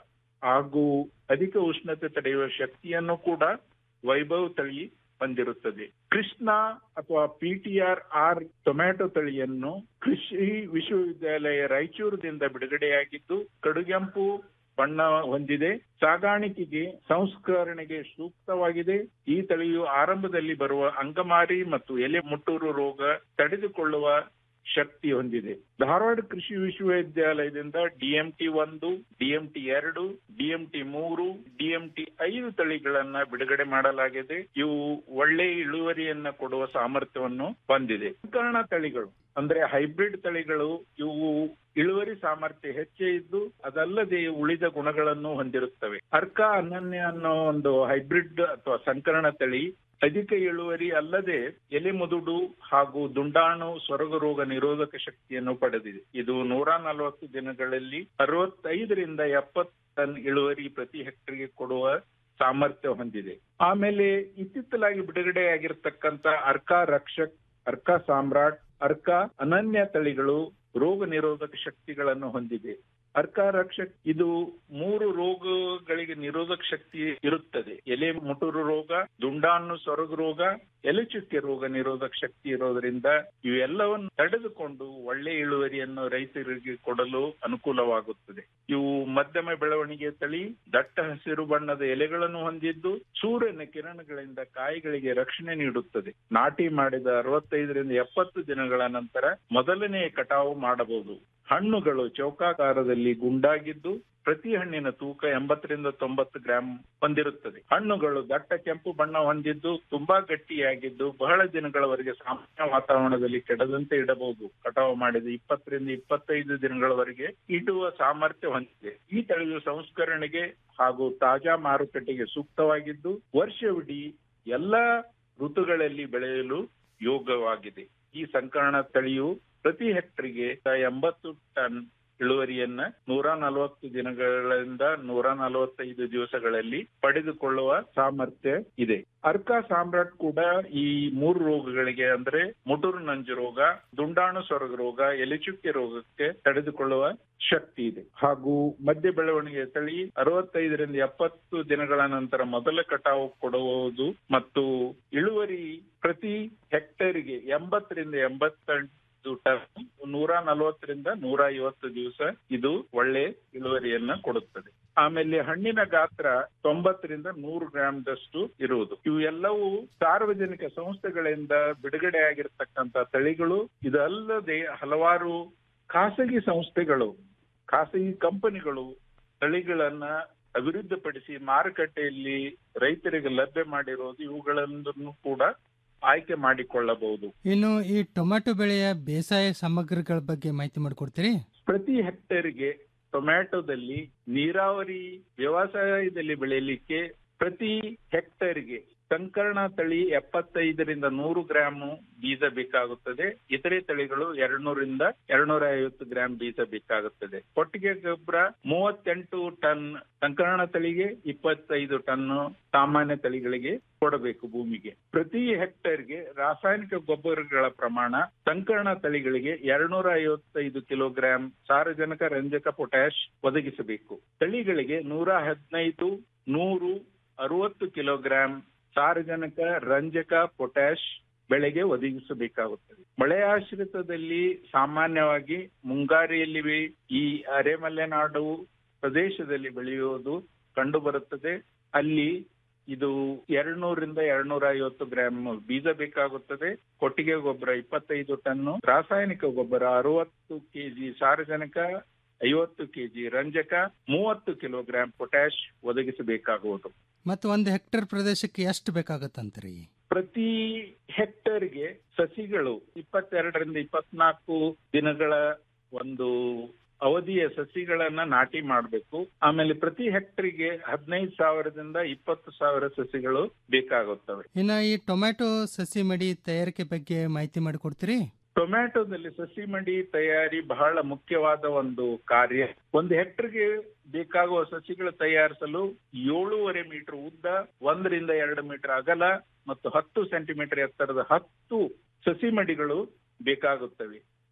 ಹಾಗೂ ಅಧಿಕ ಉಷ್ಣತೆ ತಡೆಯುವ ಶಕ್ತಿಯನ್ನು ಕೂಡ ವೈಭವ್ ತಳಿ ಹೊಂದಿರುತ್ತದೆ ಕೃಷ್ಣ ಅಥವಾ ಪಿಟಿಆರ್ ಆರ್ ಟೊಮ್ಯಾಟೊ ತಳಿಯನ್ನು ಕೃಷಿ ವಿಶ್ವವಿದ್ಯಾಲಯ ರಾಯಚೂರದಿಂದ ಬಿಡುಗಡೆಯಾಗಿದ್ದು ಕಡುಗೆಂಪು ಬಣ್ಣ ಹೊಂದಿದೆ ಸಾಗಾಣಿಕೆಗೆ ಸಂಸ್ಕರಣೆಗೆ ಸೂಕ್ತವಾಗಿದೆ ಈ ತಳಿಯು ಆರಂಭದಲ್ಲಿ ಬರುವ ಅಂಗಮಾರಿ ಮತ್ತು ಎಲೆ ಮುಟ್ಟೂರು ರೋಗ ತಡೆದುಕೊಳ್ಳುವ ಶಕ್ತಿ ಹೊಂದಿದೆ ಧಾರವಾಡ ಕೃಷಿ ವಿಶ್ವವಿದ್ಯಾಲಯದಿಂದ ಡಿಎಂಟಿ ಒಂದು ಡಿಎಂಟಿ ಎರಡು ಡಿಎಂಟಿ ಮೂರು ಡಿಎಂಟಿ ಐದು ತಳಿಗಳನ್ನ ಬಿಡುಗಡೆ ಮಾಡಲಾಗಿದೆ ಇವು ಒಳ್ಳೆ ಇಳುವರಿಯನ್ನ ಕೊಡುವ ಸಾಮರ್ಥ್ಯವನ್ನು ಹೊಂದಿದೆ ಸಂಕರಣ ತಳಿಗಳು ಅಂದ್ರೆ ಹೈಬ್ರಿಡ್ ತಳಿಗಳು ಇವು ಇಳುವರಿ ಸಾಮರ್ಥ್ಯ ಹೆಚ್ಚೇ ಇದ್ದು ಅದಲ್ಲದೆ ಉಳಿದ ಗುಣಗಳನ್ನು ಹೊಂದಿರುತ್ತವೆ ಅರ್ಕ ಅನನ್ಯ ಅನ್ನೋ ಒಂದು ಹೈಬ್ರಿಡ್ ಅಥವಾ ಸಂಕರಣ ತಳಿ ಅಧಿಕ ಇಳುವರಿ ಅಲ್ಲದೆ ಎಲೆ ಮುದುಡು ಹಾಗೂ ದುಂಡಾಣು ಸೊರಗು ರೋಗ ನಿರೋಧಕ ಶಕ್ತಿಯನ್ನು ಪಡೆದಿದೆ ಇದು ನೂರ ನಲವತ್ತು ದಿನಗಳಲ್ಲಿ ಅರವತ್ತೈದರಿಂದ ಎಪ್ಪತ್ತು ಟನ್ ಇಳುವರಿ ಪ್ರತಿ ಹೆಕ್ಟರ್ಗೆ ಕೊಡುವ ಸಾಮರ್ಥ್ಯ ಹೊಂದಿದೆ ಆಮೇಲೆ ಇತ್ತಿತ್ತಲಾಗಿ ಬಿಡುಗಡೆಯಾಗಿರ್ತಕ್ಕಂಥ ಅರ್ಕಾ ರಕ್ಷಕ್ ಅರ್ಕಾ ಸಾಮ್ರಾಟ್ ಅರ್ಕಾ ಅನನ್ಯ ತಳಿಗಳು ರೋಗ ನಿರೋಧಕ ಶಕ್ತಿಗಳನ್ನು ಹೊಂದಿದೆ ಅರ್ಕಾ ರಕ್ಷಕ್ ಇದು ಮೂರು ರೋಗಗಳಿಗೆ ನಿರೋಧಕ ಶಕ್ತಿ ಇರುತ್ತದೆ ಎಲೆ ಮುಟುರು ರೋಗ ದುಂಡಾಣು ಸೊರಗು ರೋಗ ಎಲೆ ಚುಕ್ಕೆ ರೋಗ ನಿರೋಧಕ ಶಕ್ತಿ ಇರೋದ್ರಿಂದ ಇವೆಲ್ಲವನ್ನು ತಡೆದುಕೊಂಡು ಒಳ್ಳೆ ಇಳುವರಿಯನ್ನು ರೈತರಿಗೆ ಕೊಡಲು ಅನುಕೂಲವಾಗುತ್ತದೆ ಇವು ಮಧ್ಯಮ ಬೆಳವಣಿಗೆ ತಳಿ ದಟ್ಟ ಹಸಿರು ಬಣ್ಣದ ಎಲೆಗಳನ್ನು ಹೊಂದಿದ್ದು ಸೂರ್ಯನ ಕಿರಣಗಳಿಂದ ಕಾಯಿಗಳಿಗೆ ರಕ್ಷಣೆ ನೀಡುತ್ತದೆ ನಾಟಿ ಮಾಡಿದ ಅರವತ್ತೈದರಿಂದ ಎಪ್ಪತ್ತು ದಿನಗಳ ನಂತರ ಮೊದಲನೇ ಕಟಾವು ಮಾಡಬಹುದು ಹಣ್ಣುಗಳು ಚೌಕಾಕಾರದಲ್ಲಿ ಗುಂಡಾಗಿದ್ದು ಪ್ರತಿ ಹಣ್ಣಿನ ತೂಕ ಎಂಬತ್ತರಿಂದ ತೊಂಬತ್ತು ಗ್ರಾಂ ಹೊಂದಿರುತ್ತದೆ ಹಣ್ಣುಗಳು ದಟ್ಟ ಕೆಂಪು ಬಣ್ಣ ಹೊಂದಿದ್ದು ತುಂಬಾ ಗಟ್ಟಿಯಾಗಿದ್ದು ಬಹಳ ದಿನಗಳವರೆಗೆ ಸಾಮಾನ್ಯ ವಾತಾವರಣದಲ್ಲಿ ಕೆಡದಂತೆ ಇಡಬಹುದು ಕಟಾವು ಮಾಡಿದ ಇಪ್ಪತ್ತರಿಂದ ಇಪ್ಪತ್ತೈದು ದಿನಗಳವರೆಗೆ ಇಡುವ ಸಾಮರ್ಥ್ಯ ಹೊಂದಿದೆ ಈ ತಳಿಯು ಸಂಸ್ಕರಣೆಗೆ ಹಾಗೂ ತಾಜಾ ಮಾರುಕಟ್ಟೆಗೆ ಸೂಕ್ತವಾಗಿದ್ದು ವರ್ಷವಿಡೀ ಎಲ್ಲಾ ಋತುಗಳಲ್ಲಿ ಬೆಳೆಯಲು ಯೋಗ್ಯವಾಗಿದೆ ಈ ಸಂಕರಣ ತಳಿಯು ಪ್ರತಿ ಹೆಕ್ಟರ್ಗೆ ಎಂಬತ್ತು ಟನ್ ಇಳುವರಿಯನ್ನ ನೂರ ನಲವತ್ತು ದಿನಗಳಿಂದ ನೂರ ನಲವತ್ತೈದು ದಿವಸಗಳಲ್ಲಿ ಪಡೆದುಕೊಳ್ಳುವ ಸಾಮರ್ಥ್ಯ ಇದೆ ಅರ್ಕಾ ಸಾಮ್ರಾಟ್ ಕೂಡ ಈ ಮೂರು ರೋಗಗಳಿಗೆ ಅಂದ್ರೆ ಮುಟುರು ನಂಜು ರೋಗ ದುಂಡಾಣು ಸೊರಗು ರೋಗ ಎಲೆಚುಕ್ಕೆ ರೋಗಕ್ಕೆ ತಡೆದುಕೊಳ್ಳುವ ಶಕ್ತಿ ಇದೆ ಹಾಗೂ ಮಧ್ಯ ಬೆಳವಣಿಗೆ ತಳಿ ಅರವತ್ತೈದರಿಂದ ಎಪ್ಪತ್ತು ದಿನಗಳ ನಂತರ ಮೊದಲ ಕಟಾವು ಕೊಡುವುದು ಮತ್ತು ಇಳುವರಿ ಪ್ರತಿ ಹೆಕ್ಟೇರ್ಗೆ ಎಂಬತ್ತರಿಂದ ಎಂಬತ್ತೆಂಟು ಟನ್ ನೂರ ನಲವತ್ತರಿಂದ ನೂರ ಐವತ್ತು ದಿವಸ ಇದು ಒಳ್ಳೆ ಇಳುವರಿಯನ್ನ ಕೊಡುತ್ತದೆ ಆಮೇಲೆ ಹಣ್ಣಿನ ಗಾತ್ರ ತೊಂಬತ್ತರಿಂದ ನೂರು ಗ್ರಾಮ್ದಷ್ಟು ಇರುವುದು ಇವೆಲ್ಲವೂ ಸಾರ್ವಜನಿಕ ಸಂಸ್ಥೆಗಳಿಂದ ಬಿಡುಗಡೆಯಾಗಿರ್ತಕ್ಕಂಥ ತಳಿಗಳು ಇದಲ್ಲದೆ ಹಲವಾರು ಖಾಸಗಿ ಸಂಸ್ಥೆಗಳು ಖಾಸಗಿ ಕಂಪನಿಗಳು ತಳಿಗಳನ್ನ ಅಭಿವೃದ್ಧಿಪಡಿಸಿ ಮಾರುಕಟ್ಟೆಯಲ್ಲಿ ರೈತರಿಗೆ ಲಭ್ಯ ಮಾಡಿರೋದು ಇವುಗಳನ್ನು ಕೂಡ ಆಯ್ಕೆ ಮಾಡಿಕೊಳ್ಳಬಹುದು ಇನ್ನು ಈ ಟೊಮ್ಯಾಟೊ ಬೆಳೆಯ ಬೇಸಾಯ ಸಾಮಗ್ರಿಗಳ ಬಗ್ಗೆ ಮಾಹಿತಿ ಮಾಡಿಕೊಡ್ತೀರಿ ಪ್ರತಿ ಹೆಕ್ಟೇರ್ಗೆ ಟೊಮ್ಯಾಟೊದಲ್ಲಿ ನೀರಾವರಿ ವ್ಯವಸಾಯದಲ್ಲಿ ಬೆಳೆಯಲಿಕ್ಕೆ ಪ್ರತಿ ಹೆಕ್ಟೇರ್ಗೆ ಸಂಕರಣ ತಳಿ ಎಪ್ಪತ್ತೈದರಿಂದ ನೂರು ಗ್ರಾಮ್ ಬೀಜ ಬೇಕಾಗುತ್ತದೆ ಇತರೆ ತಳಿಗಳು ಎರಡ್ನೂರಿಂದ ಎರಡ್ನೂರ ಐವತ್ತು ಗ್ರಾಂ ಬೀಜ ಬೇಕಾಗುತ್ತದೆ ಕೊಟ್ಟಿಗೆ ಗೊಬ್ಬರ ಮೂವತ್ತೆಂಟು ಟನ್ ಸಂಕರಣ ತಳಿಗೆ ಇಪ್ಪತ್ತೈದು ಟನ್ ಸಾಮಾನ್ಯ ತಳಿಗಳಿಗೆ ಕೊಡಬೇಕು ಭೂಮಿಗೆ ಪ್ರತಿ ಹೆಕ್ಟೇರ್ಗೆ ರಾಸಾಯನಿಕ ಗೊಬ್ಬರಗಳ ಪ್ರಮಾಣ ಸಂಕರಣ ತಳಿಗಳಿಗೆ ಎರಡ್ನೂರ ಐವತ್ತೈದು ಕಿಲೋಗ್ರಾಂ ಸಾರಜನಕ ರಂಜಕ ಪೊಟ್ಯಾಶ್ ಒದಗಿಸಬೇಕು ತಳಿಗಳಿಗೆ ನೂರ ಹದಿನೈದು ನೂರು ಅರವತ್ತು ಕಿಲೋಗ್ರಾಂ ಸಾರಜನಕ ರಂಜಕ ಪೊಟ್ಯಾಶ್ ಬೆಳೆಗೆ ಒದಗಿಸಬೇಕಾಗುತ್ತದೆ ಮಳೆಯಾಶ್ರಿತದಲ್ಲಿ ಸಾಮಾನ್ಯವಾಗಿ ಮುಂಗಾರಿಯಲ್ಲಿ ಈ ಅರೆಮಲೆನಾಡು ಪ್ರದೇಶದಲ್ಲಿ ಬೆಳೆಯುವುದು ಕಂಡು ಬರುತ್ತದೆ ಅಲ್ಲಿ ಇದು ಎರಡ್ನೂರಿಂದ ಎರಡ್ನೂರ ಐವತ್ತು ಗ್ರಾಂ ಬೀಜ ಬೇಕಾಗುತ್ತದೆ ಕೊಟ್ಟಿಗೆ ಗೊಬ್ಬರ ಇಪ್ಪತ್ತೈದು ಟನ್ನು ರಾಸಾಯನಿಕ ಗೊಬ್ಬರ ಅರವತ್ತು ಕೆಜಿ ಸಾರಜನಕ ಐವತ್ತು ಕೆಜಿ ರಂಜಕ ಮೂವತ್ತು ಕಿಲೋಗ್ರಾಂ ಪೊಟ್ಯಾಶ್ ಒದಗಿಸಬೇಕಾಗುವುದು ಮತ್ತು ಒಂದು ಹೆಕ್ಟೇರ್ ಪ್ರದೇಶಕ್ಕೆ ಎಷ್ಟು ಬೇಕಾಗತ್ತಂತ್ರಿ ಪ್ರತಿ ಹೆಕ್ಟೇರ್ಗೆ ಸಸಿಗಳು ಇಪ್ಪತ್ತೆರಡರಿಂದ ಇಪ್ಪತ್ನಾಲ್ಕು ದಿನಗಳ ಒಂದು ಅವಧಿಯ ಸಸಿಗಳನ್ನ ನಾಟಿ ಮಾಡಬೇಕು ಆಮೇಲೆ ಪ್ರತಿ ಹೆಕ್ಟರ್ಗೆ ಹದಿನೈದು ಸಾವಿರದಿಂದ ಇಪ್ಪತ್ತು ಸಾವಿರ ಸಸಿಗಳು ಬೇಕಾಗುತ್ತವೆ ಇನ್ನು ಈ ಟೊಮ್ಯಾಟೊ ಸಸಿ ಮಡಿ ತಯಾರಿಕೆ ಬಗ್ಗೆ ಮಾಹಿತಿ ಮಾಡಿಕೊಡ್ತೀರಿ ಟೊಮ್ಯಾಟೊದಲ್ಲಿ ಸಸಿ ಮಡಿ ತಯಾರಿ ಬಹಳ ಮುಖ್ಯವಾದ ಒಂದು ಕಾರ್ಯ ಒಂದು ಹೆಕ್ಟರ್ಗೆ ಬೇಕಾಗುವ ಸಸಿಗಳು ತಯಾರಿಸಲು ಏಳೂವರೆ ಮೀಟರ್ ಉದ್ದ ಒಂದರಿಂದ ಎರಡು ಮೀಟರ್ ಅಗಲ ಮತ್ತು ಹತ್ತು ಸೆಂಟಿಮೀಟರ್ ಎತ್ತರದ ಹತ್ತು ಸಸಿ ಮಡಿಗಳು ಬೇಕಾಗುತ್ತವೆ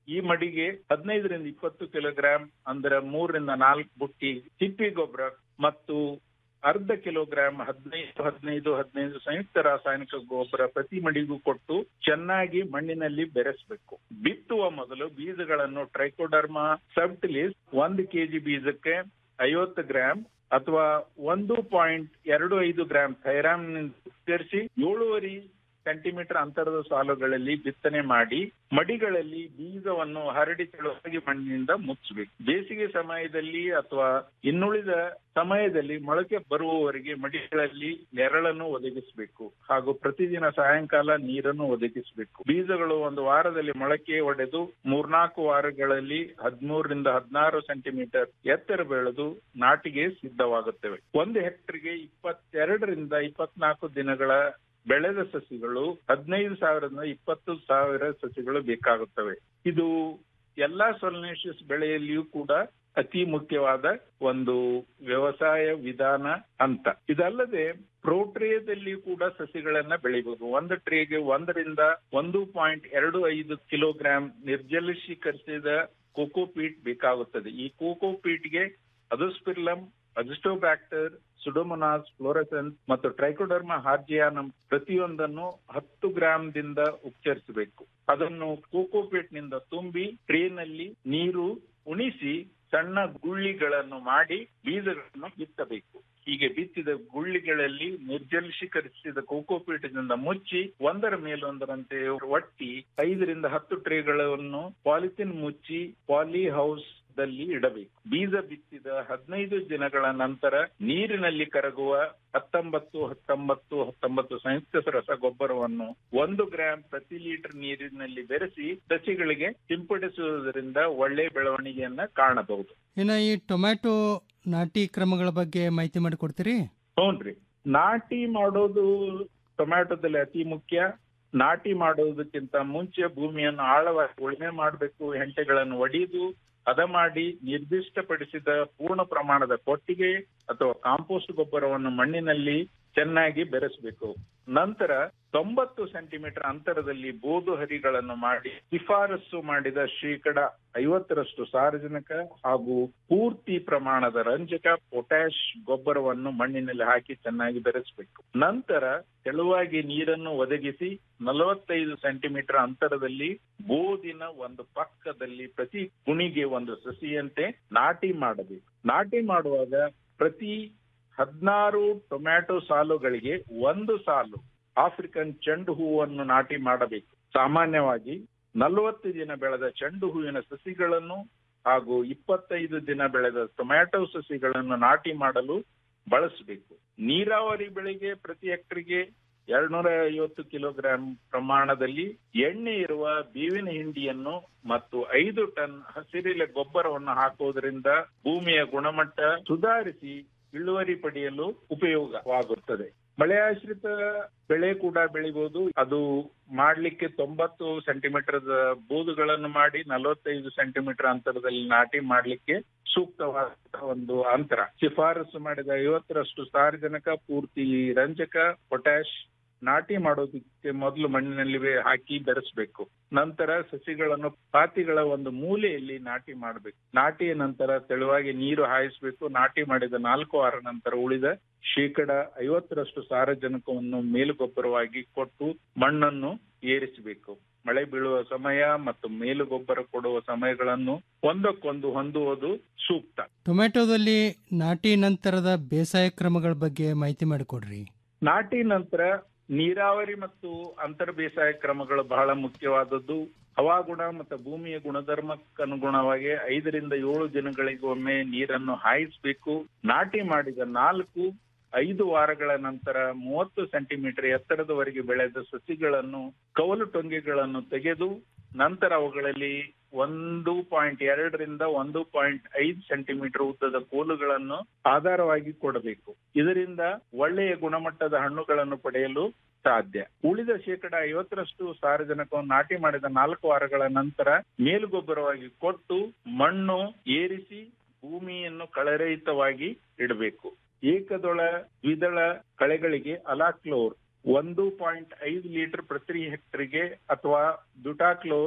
ಈ ಮಡಿಗೆ ಹದಿನೈದರಿಂದ ಇಪ್ಪತ್ತು ಕಿಲೋಗ್ರಾಂ ಅಂದ್ರೆ ಮೂರರಿಂದ ನಾಲ್ಕು ಬುಟ್ಟಿ ತಿಪ್ಪಿ ಗೊಬ್ಬರ ಮತ್ತು ಅರ್ಧ ಕಿಲೋಗ್ರಾಂ ಹದಿನೈದು ಹದಿನೈದು ಹದಿನೈದು ಸಂಯುಕ್ತ ರಾಸಾಯನಿಕ ಗೊಬ್ಬರ ಪ್ರತಿ ಮಡಿಗೂ ಕೊಟ್ಟು ಚೆನ್ನಾಗಿ ಮಣ್ಣಿನಲ್ಲಿ ಬೆರೆಸಬೇಕು ಬಿತ್ತುವ ಮೊದಲು ಬೀಜಗಳನ್ನು ಟ್ರೈಕೋಡರ್ಮಾ ಸಬ್ಟಿಲಿಸ್ ಒಂದು ಕೆಜಿ ಬೀಜಕ್ಕೆ ಐವತ್ತು ಗ್ರಾಂ ಅಥವಾ ಒಂದು ಪಾಯಿಂಟ್ ಎರಡು ಐದು ಗ್ರಾಂ ಥೈರಾಮ್ ಸೇರಿಸಿ ಏಳುವರೆ ಸೆಂಟಿಮೀಟರ್ ಅಂತರದ ಸಾಲುಗಳಲ್ಲಿ ಬಿತ್ತನೆ ಮಾಡಿ ಮಡಿಗಳಲ್ಲಿ ಬೀಜವನ್ನು ಹರಡಿ ತೆಳುವಾಗಿ ಮಣ್ಣಿನಿಂದ ಮುಚ್ಚಬೇಕು ಬೇಸಿಗೆ ಸಮಯದಲ್ಲಿ ಅಥವಾ ಇನ್ನುಳಿದ ಸಮಯದಲ್ಲಿ ಮೊಳಕೆ ಬರುವವರೆಗೆ ಮಡಿಗಳಲ್ಲಿ ನೆರಳನ್ನು ಒದಗಿಸಬೇಕು ಹಾಗೂ ಪ್ರತಿದಿನ ಸಾಯಂಕಾಲ ನೀರನ್ನು ಒದಗಿಸಬೇಕು ಬೀಜಗಳು ಒಂದು ವಾರದಲ್ಲಿ ಮೊಳಕೆ ಒಡೆದು ಮೂರ್ನಾಲ್ಕು ವಾರಗಳಲ್ಲಿ ಹದಿಮೂರರಿಂದ ಹದಿನಾರು ಸೆಂಟಿಮೀಟರ್ ಎತ್ತರ ಬೆಳೆದು ನಾಟಿಗೆ ಸಿದ್ಧವಾಗುತ್ತವೆ ಒಂದು ಹೆಕ್ಟರ್ಗೆ ಇಪ್ಪತ್ತೆರಡರಿಂದ ಇಪ್ಪತ್ನಾಲ್ಕು ದಿನಗಳ ಬೆಳೆದ ಸಸಿಗಳು ಹದಿನೈದು ಸಾವಿರದಿಂದ ಇಪ್ಪತ್ತು ಸಾವಿರ ಸಸಿಗಳು ಬೇಕಾಗುತ್ತವೆ ಇದು ಎಲ್ಲಾ ಸೊಲನೇಷಿಯಸ್ ಬೆಳೆಯಲ್ಲಿಯೂ ಕೂಡ ಅತಿ ಮುಖ್ಯವಾದ ಒಂದು ವ್ಯವಸಾಯ ವಿಧಾನ ಅಂತ ಇದಲ್ಲದೆ ಪ್ರೋಟ್ರೇಯದಲ್ಲಿ ಕೂಡ ಸಸಿಗಳನ್ನ ಬೆಳಿಬಹುದು ಒಂದು ಟ್ರೇಗೆ ಒಂದರಿಂದ ಒಂದು ಪಾಯಿಂಟ್ ಎರಡು ಐದು ಕಿಲೋಗ್ರಾಂ ನಿರ್ಜಲೀಕರಿಸಿದ ಕೋಕೋಪೀಟ್ ಬೇಕಾಗುತ್ತದೆ ಈ ಕೋಕೋಪೀಟ್ಗೆ ಅದುಸ್ಪಿರ್ಲಮ್ ಅಜಿಸ್ಟೋಬ್ಯಾಕ್ಟರ್ ಸುಡೋಮೊನಾಸ್ ಫ್ಲೋರೆಸೆನ್ಸ್ ಮತ್ತು ಟ್ರೈಕೋಡರ್ಮಾ ಹಾರ್ಜಿಯಾನಮ್ ಪ್ರತಿಯೊಂದನ್ನು ಹತ್ತು ಗ್ರಾಂದಿಂದ ಉಪಚರಿಸಬೇಕು ಅದನ್ನು ಕೋಕೋಪೇಟ್ ನಿಂದ ತುಂಬಿ ಟ್ರೇನಲ್ಲಿ ನೀರು ಉಣಿಸಿ ಸಣ್ಣ ಗುಳ್ಳಿಗಳನ್ನು ಮಾಡಿ ಬೀಜಗಳನ್ನು ಬಿತ್ತಬೇಕು ಹೀಗೆ ಬಿತ್ತಿದ ಗುಳ್ಳಿಗಳಲ್ಲಿ ನಿರ್ಜಲೀಕರಿಸಿದ ಕೋಕೋಪೀಟದಿಂದ ಮುಚ್ಚಿ ಒಂದರ ಮೇಲೊಂದರಂತೆ ಒಟ್ಟಿ ಐದರಿಂದ ಹತ್ತು ಟ್ರೇಗಳನ್ನು ಪಾಲಿಥಿನ್ ಮುಚ್ಚಿ ಪಾಲಿ ಹೌಸ್ ದಲ್ಲಿ ಇಡಬೇಕು ಬೀಜ ಬಿತ್ತಿದ ಹದಿನೈದು ದಿನಗಳ ನಂತರ ನೀರಿನಲ್ಲಿ ಕರಗುವ ಹತ್ತೊಂಬತ್ತು ಹತ್ತೊಂಬತ್ತು ಹತ್ತೊಂಬತ್ತು ಸಂಯುಕ್ತ ರಸಗೊಬ್ಬರವನ್ನು ಒಂದು ಗ್ರಾಂ ಪ್ರತಿ ಲೀಟರ್ ನೀರಿನಲ್ಲಿ ಬೆರೆಸಿ ಸಸಿಗಳಿಗೆ ಸಿಂಪಡಿಸುವುದರಿಂದ ಒಳ್ಳೆ ಬೆಳವಣಿಗೆಯನ್ನ ಕಾಣಬಹುದು ಇನ್ನು ಈ ಟೊಮ್ಯಾಟೊ ನಾಟಿ ಕ್ರಮಗಳ ಬಗ್ಗೆ ಮಾಹಿತಿ ಮಾಡಿಕೊಡ್ತೀರಿ ಹ್ಞೂನ್ರಿ ನಾಟಿ ಮಾಡೋದು ಟೊಮ್ಯಾಟೊದಲ್ಲಿ ಅತಿ ಮುಖ್ಯ ನಾಟಿ ಮಾಡೋದಕ್ಕಿಂತ ಮುಂಚೆ ಭೂಮಿಯನ್ನು ಆಳವಾಗಿ ಉಳುಮೆ ಮಾಡಬೇಕು ಹೆಂಟೆಗಳನ್ನು ಒಡೆದು ಹದ ಮಾಡಿ ನಿರ್ದಿಷ್ಟಪಡಿಸಿದ ಪೂರ್ಣ ಪ್ರಮಾಣದ ಕೊಟ್ಟಿಗೆ ಅಥವಾ ಕಾಂಪೋಸ್ಟ್ ಗೊಬ್ಬರವನ್ನು ಮಣ್ಣಿನಲ್ಲಿ ಚೆನ್ನಾಗಿ ಬೆರೆಸಬೇಕು ನಂತರ ತೊಂಬತ್ತು ಸೆಂಟಿಮೀಟರ್ ಅಂತರದಲ್ಲಿ ಬೋದು ಹರಿಗಳನ್ನು ಮಾಡಿ ಶಿಫಾರಸು ಮಾಡಿದ ಶೇಕಡ ಐವತ್ತರಷ್ಟು ಸಾರಜನಕ ಹಾಗೂ ಪೂರ್ತಿ ಪ್ರಮಾಣದ ರಂಜಕ ಪೊಟ್ಯಾಶ್ ಗೊಬ್ಬರವನ್ನು ಮಣ್ಣಿನಲ್ಲಿ ಹಾಕಿ ಚೆನ್ನಾಗಿ ಬೆರೆಸಬೇಕು ನಂತರ ತೆಳುವಾಗಿ ನೀರನ್ನು ಒದಗಿಸಿ ನಲವತ್ತೈದು ಸೆಂಟಿಮೀಟರ್ ಅಂತರದಲ್ಲಿ ಬೋದಿನ ಒಂದು ಪಕ್ಕದಲ್ಲಿ ಪ್ರತಿ ಗುಣಿಗೆ ಒಂದು ಸಸಿಯಂತೆ ನಾಟಿ ಮಾಡಬೇಕು ನಾಟಿ ಮಾಡುವಾಗ ಪ್ರತಿ ಹದಿನಾರು ಟೊಮ್ಯಾಟೊ ಸಾಲುಗಳಿಗೆ ಒಂದು ಸಾಲು ಆಫ್ರಿಕನ್ ಚೆಂಡು ಹೂವನ್ನು ನಾಟಿ ಮಾಡಬೇಕು ಸಾಮಾನ್ಯವಾಗಿ ನಲವತ್ತು ದಿನ ಬೆಳೆದ ಚೆಂಡು ಹೂವಿನ ಸಸಿಗಳನ್ನು ಹಾಗೂ ಇಪ್ಪತ್ತೈದು ದಿನ ಬೆಳೆದ ಟೊಮ್ಯಾಟೊ ಸಸಿಗಳನ್ನು ನಾಟಿ ಮಾಡಲು ಬಳಸಬೇಕು ನೀರಾವರಿ ಬೆಳೆಗೆ ಪ್ರತಿ ಹೆಕ್ಟರ್ಗೆ ಎರಡ್ನೂರ ಐವತ್ತು ಕಿಲೋಗ್ರಾಂ ಪ್ರಮಾಣದಲ್ಲಿ ಎಣ್ಣೆ ಇರುವ ಬೇವಿನ ಹಿಂಡಿಯನ್ನು ಮತ್ತು ಐದು ಟನ್ ಹಸಿರಿಲೆ ಗೊಬ್ಬರವನ್ನು ಹಾಕುವುದರಿಂದ ಭೂಮಿಯ ಗುಣಮಟ್ಟ ಸುಧಾರಿಸಿ ಇಳುವರಿ ಪಡೆಯಲು ಉಪಯೋಗವಾಗುತ್ತದೆ ಮಳೆಯಾಶ್ರಿತ ಬೆಳೆ ಕೂಡ ಬೆಳಿಬಹುದು ಅದು ಮಾಡ್ಲಿಕ್ಕೆ ತೊಂಬತ್ತು ಸೆಂಟಿಮೀಟರ್ ಬೂದುಗಳನ್ನು ಮಾಡಿ ನಲವತ್ತೈದು ಸೆಂಟಿಮೀಟರ್ ಅಂತರದಲ್ಲಿ ನಾಟಿ ಮಾಡ್ಲಿಕ್ಕೆ ಸೂಕ್ತವಾದ ಒಂದು ಅಂತರ ಶಿಫಾರಸು ಮಾಡಿದ ಐವತ್ತರಷ್ಟು ಸಾರಜನಕ ಪೂರ್ತಿ ರಂಜಕ ಪೊಟ್ಯಾಶ್ ನಾಟಿ ಮಾಡೋದಕ್ಕೆ ಮೊದಲು ಮಣ್ಣಿನಲ್ಲಿ ಹಾಕಿ ಬೆರೆಸಬೇಕು ನಂತರ ಸಸಿಗಳನ್ನು ಪಾತಿಗಳ ಒಂದು ಮೂಲೆಯಲ್ಲಿ ನಾಟಿ ಮಾಡಬೇಕು ನಾಟಿಯ ನಂತರ ತೆಳುವಾಗಿ ನೀರು ಹಾಯಿಸಬೇಕು ನಾಟಿ ಮಾಡಿದ ನಾಲ್ಕು ವಾರ ನಂತರ ಉಳಿದ ಶೇಕಡ ಐವತ್ತರಷ್ಟು ಸಾರಜನಕವನ್ನು ಮೇಲುಗೊಬ್ಬರವಾಗಿ ಕೊಟ್ಟು ಮಣ್ಣನ್ನು ಏರಿಸಬೇಕು ಮಳೆ ಬೀಳುವ ಸಮಯ ಮತ್ತು ಮೇಲುಗೊಬ್ಬರ ಕೊಡುವ ಸಮಯಗಳನ್ನು ಒಂದಕ್ಕೊಂದು ಹೊಂದುವುದು ಸೂಕ್ತ ಟೊಮ್ಯಾಟೊದಲ್ಲಿ ನಾಟಿ ನಂತರದ ಬೇಸಾಯ ಕ್ರಮಗಳ ಬಗ್ಗೆ ಮಾಹಿತಿ ಮಾಡಿಕೊಡ್ರಿ ನಾಟಿ ನಂತರ ನೀರಾವರಿ ಮತ್ತು ಅಂತರ್ ಬೇಸಾಯ ಕ್ರಮಗಳು ಬಹಳ ಮುಖ್ಯವಾದದ್ದು ಹವಾಗುಣ ಮತ್ತು ಭೂಮಿಯ ಗುಣಧರ್ಮಕ್ಕನುಗುಣವಾಗಿ ಐದರಿಂದ ಏಳು ದಿನಗಳಿಗೊಮ್ಮೆ ನೀರನ್ನು ಹಾಯಿಸಬೇಕು ನಾಟಿ ಮಾಡಿದ ನಾಲ್ಕು ಐದು ವಾರಗಳ ನಂತರ ಮೂವತ್ತು ಸೆಂಟಿಮೀಟರ್ ಎತ್ತರದವರೆಗೆ ಬೆಳೆದ ಸಸಿಗಳನ್ನು ಕವಲು ಟೊಂಗೆಗಳನ್ನು ತೆಗೆದು ನಂತರ ಅವುಗಳಲ್ಲಿ ಒಂದು ಪಾಯಿಂಟ್ ಎರಡರಿಂದ ಒಂದು ಪಾಯಿಂಟ್ ಐದು ಸೆಂಟಿಮೀಟರ್ ಉದ್ದದ ಕೋಲುಗಳನ್ನು ಆಧಾರವಾಗಿ ಕೊಡಬೇಕು ಇದರಿಂದ ಒಳ್ಳೆಯ ಗುಣಮಟ್ಟದ ಹಣ್ಣುಗಳನ್ನು ಪಡೆಯಲು ಸಾಧ್ಯ ಉಳಿದ ಶೇಕಡ ಐವತ್ತರಷ್ಟು ಸಾರಜನಕವನ್ನು ನಾಟಿ ಮಾಡಿದ ನಾಲ್ಕು ವಾರಗಳ ನಂತರ ಮೇಲುಗೊಬ್ಬರವಾಗಿ ಕೊಟ್ಟು ಮಣ್ಣು ಏರಿಸಿ ಭೂಮಿಯನ್ನು ಕಳೆರಹಿತವಾಗಿ ಇಡಬೇಕು ಏಕದಳ ದ್ವಿದಳ ಕಳೆಗಳಿಗೆ ಅಲಾಕ್ಲೋರ್ ಒಂದು ಪಾಯಿಂಟ್ ಐದು ಲೀಟರ್ ಪ್ರತಿ ಹೆಕ್ಟರ್ಗೆ ಅಥವಾ ಬ್ಯೂಟಾಕ್ಲೋರ್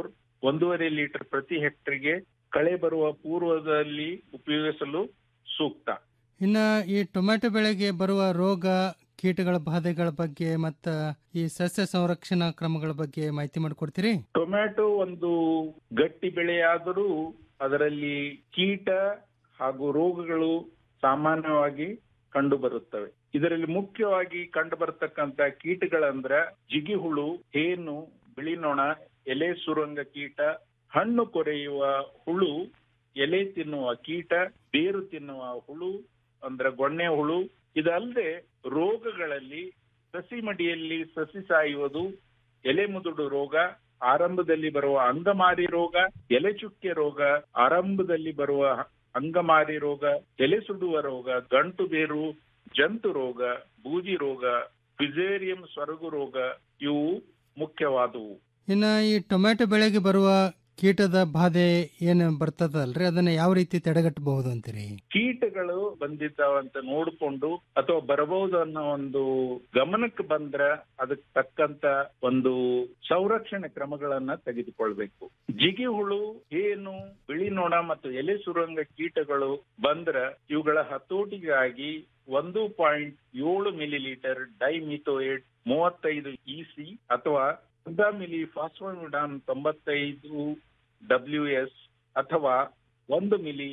ಒಂದೂವರೆ ಲೀಟರ್ ಪ್ರತಿ ಹೆಕ್ಟರ್ಗೆ ಕಳೆ ಬರುವ ಪೂರ್ವದಲ್ಲಿ ಉಪಯೋಗಿಸಲು ಸೂಕ್ತ ಇನ್ನ ಈ ಟೊಮ್ಯಾಟೊ ಬೆಳೆಗೆ ಬರುವ ರೋಗ ಕೀಟಗಳ ಬಾಧೆಗಳ ಬಗ್ಗೆ ಮತ್ತ ಈ ಸಸ್ಯ ಸಂರಕ್ಷಣಾ ಕ್ರಮಗಳ ಬಗ್ಗೆ ಮಾಹಿತಿ ಮಾಡಿಕೊಡ್ತೀರಿ ಟೊಮ್ಯಾಟೊ ಒಂದು ಗಟ್ಟಿ ಬೆಳೆಯಾದರೂ ಅದರಲ್ಲಿ ಕೀಟ ಹಾಗೂ ರೋಗಗಳು ಸಾಮಾನ್ಯವಾಗಿ ಕಂಡು ಬರುತ್ತವೆ ಇದರಲ್ಲಿ ಮುಖ್ಯವಾಗಿ ಕಂಡು ಬರತಕ್ಕಂತ ಕೀಟಗಳಂದ್ರ ಜಿಗಿಹುಳು ಹೇನು ಬಿಳಿ ನೊಣ ಎಲೆ ಸುರಂಗ ಕೀಟ ಹಣ್ಣು ಕೊರೆಯುವ ಹುಳು ಎಲೆ ತಿನ್ನುವ ಕೀಟ ಬೇರು ತಿನ್ನುವ ಹುಳು ಅಂದ್ರೆ ಗೊಣ್ಣೆ ಹುಳು ಇದಲ್ಲದೆ ರೋಗಗಳಲ್ಲಿ ಸಸಿ ಮಡಿಯಲ್ಲಿ ಸಸಿ ಸಾಯುವುದು ಎಲೆ ಮುದುಡು ರೋಗ ಆರಂಭದಲ್ಲಿ ಬರುವ ಅಂಗಮಾರಿ ರೋಗ ಎಲೆ ಚುಕ್ಕೆ ರೋಗ ಆರಂಭದಲ್ಲಿ ಬರುವ ಅಂಗಮಾರಿ ರೋಗ ಎಲೆ ಸುಡುವ ರೋಗ ಗಂಟು ಬೇರು ಜಂತು ರೋಗ ಬೂದಿ ರೋಗ ಫಿಸೇರಿಯಂ ಸ್ವರ್ಗು ರೋಗ ಇವು ಮುಖ್ಯವಾದವು ಇನ್ನ ಈ ಟೊಮ್ಯಾಟೊ ಬೆಳೆಗೆ ಬರುವ ಕೀಟದ ಬಾಧೆ ಏನು ಬರ್ತದಲ್ರಿ ಅದನ್ನ ಯಾವ ರೀತಿ ತಡೆಗಟ್ಟಬಹುದು ಅಂತೀರಿ ಕೀಟಗಳು ಬಂದಿದ್ದಾವಂತ ನೋಡ್ಕೊಂಡು ಅಥವಾ ಬರಬಹುದು ಅನ್ನೋ ಒಂದು ಗಮನಕ್ಕೆ ಬಂದ್ರ ಅದಕ್ಕೆ ತಕ್ಕಂತ ಒಂದು ಸಂರಕ್ಷಣೆ ಕ್ರಮಗಳನ್ನ ತೆಗೆದುಕೊಳ್ಬೇಕು ಜಿಗಿ ಹುಳು ಏನು ಬಿಳಿ ನೊಣ ಮತ್ತು ಎಲೆ ಸುರಂಗ ಕೀಟಗಳು ಬಂದ್ರ ಇವುಗಳ ಹತೋಟಿಗಾಗಿ ಒಂದು ಪಾಯಿಂಟ್ ಏಳು ಮಿಲಿ ಲೀಟರ್ ಡೈಮಿಥೋಯೇಟ್ ಮೂವತ್ತೈದು ಇಸಿ ಅಥವಾ ಅರ್ಧ ಮಿಲಿ ಫಾಸ್ಫೋಮಿಡಾನ್ ತೊಂಬತ್ತೈದು ಡಬ್ಲ್ಯೂ ಎಸ್ ಅಥವಾ ಒಂದು ಮಿಲಿ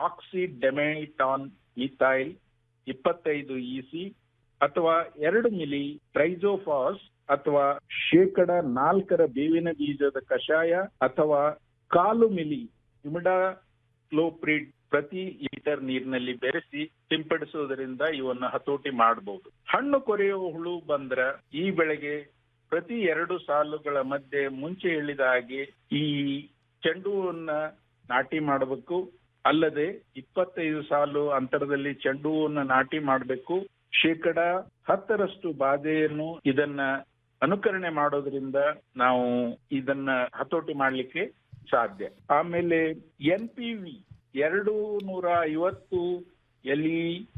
ಆಕ್ಸಿಡೆಮೆಟಾನ್ ಮಿಥೈಲ್ ಇಪ್ಪತ್ತೈದು ಇಸಿ ಅಥವಾ ಎರಡು ಮಿಲಿ ಟ್ರೈಜೋಫಾಸ್ ಅಥವಾ ಶೇಕಡ ನಾಲ್ಕರ ಬೇವಿನ ಬೀಜದ ಕಷಾಯ ಅಥವಾ ಕಾಲು ಮಿಲಿ ಇಮಿಡಾ ಕ್ಲೋಪ್ರಿಡ್ ಪ್ರತಿ ಲೀಟರ್ ನೀರಿನಲ್ಲಿ ಬೆರೆಸಿ ಸಿಂಪಡಿಸುವುದರಿಂದ ಇವನ್ನ ಹತೋಟಿ ಮಾಡಬಹುದು ಹಣ್ಣು ಕೊರೆಯುವ ಹುಳು ಬಂದ್ರ ಈ ಬೆಳೆಗೆ ಪ್ರತಿ ಎರಡು ಸಾಲುಗಳ ಮಧ್ಯೆ ಮುಂಚೆ ಹೇಳಿದ ಹಾಗೆ ಈ ಚೆಂಡು ಹೂವನ್ನ ನಾಟಿ ಮಾಡಬೇಕು ಅಲ್ಲದೆ ಇಪ್ಪತ್ತೈದು ಸಾಲು ಅಂತರದಲ್ಲಿ ಚೆಂಡು ಹೂವನ್ನ ನಾಟಿ ಮಾಡಬೇಕು ಶೇಕಡ ಹತ್ತರಷ್ಟು ಬಾಧೆಯನ್ನು ಇದನ್ನ ಅನುಕರಣೆ ಮಾಡೋದ್ರಿಂದ ನಾವು ಇದನ್ನ ಹತೋಟಿ ಮಾಡ್ಲಿಕ್ಕೆ ಸಾಧ್ಯ ಆಮೇಲೆ ಎನ್ ಪಿ ವಿ ಎರಡು ನೂರ ಐವತ್ತು ಎಲಿ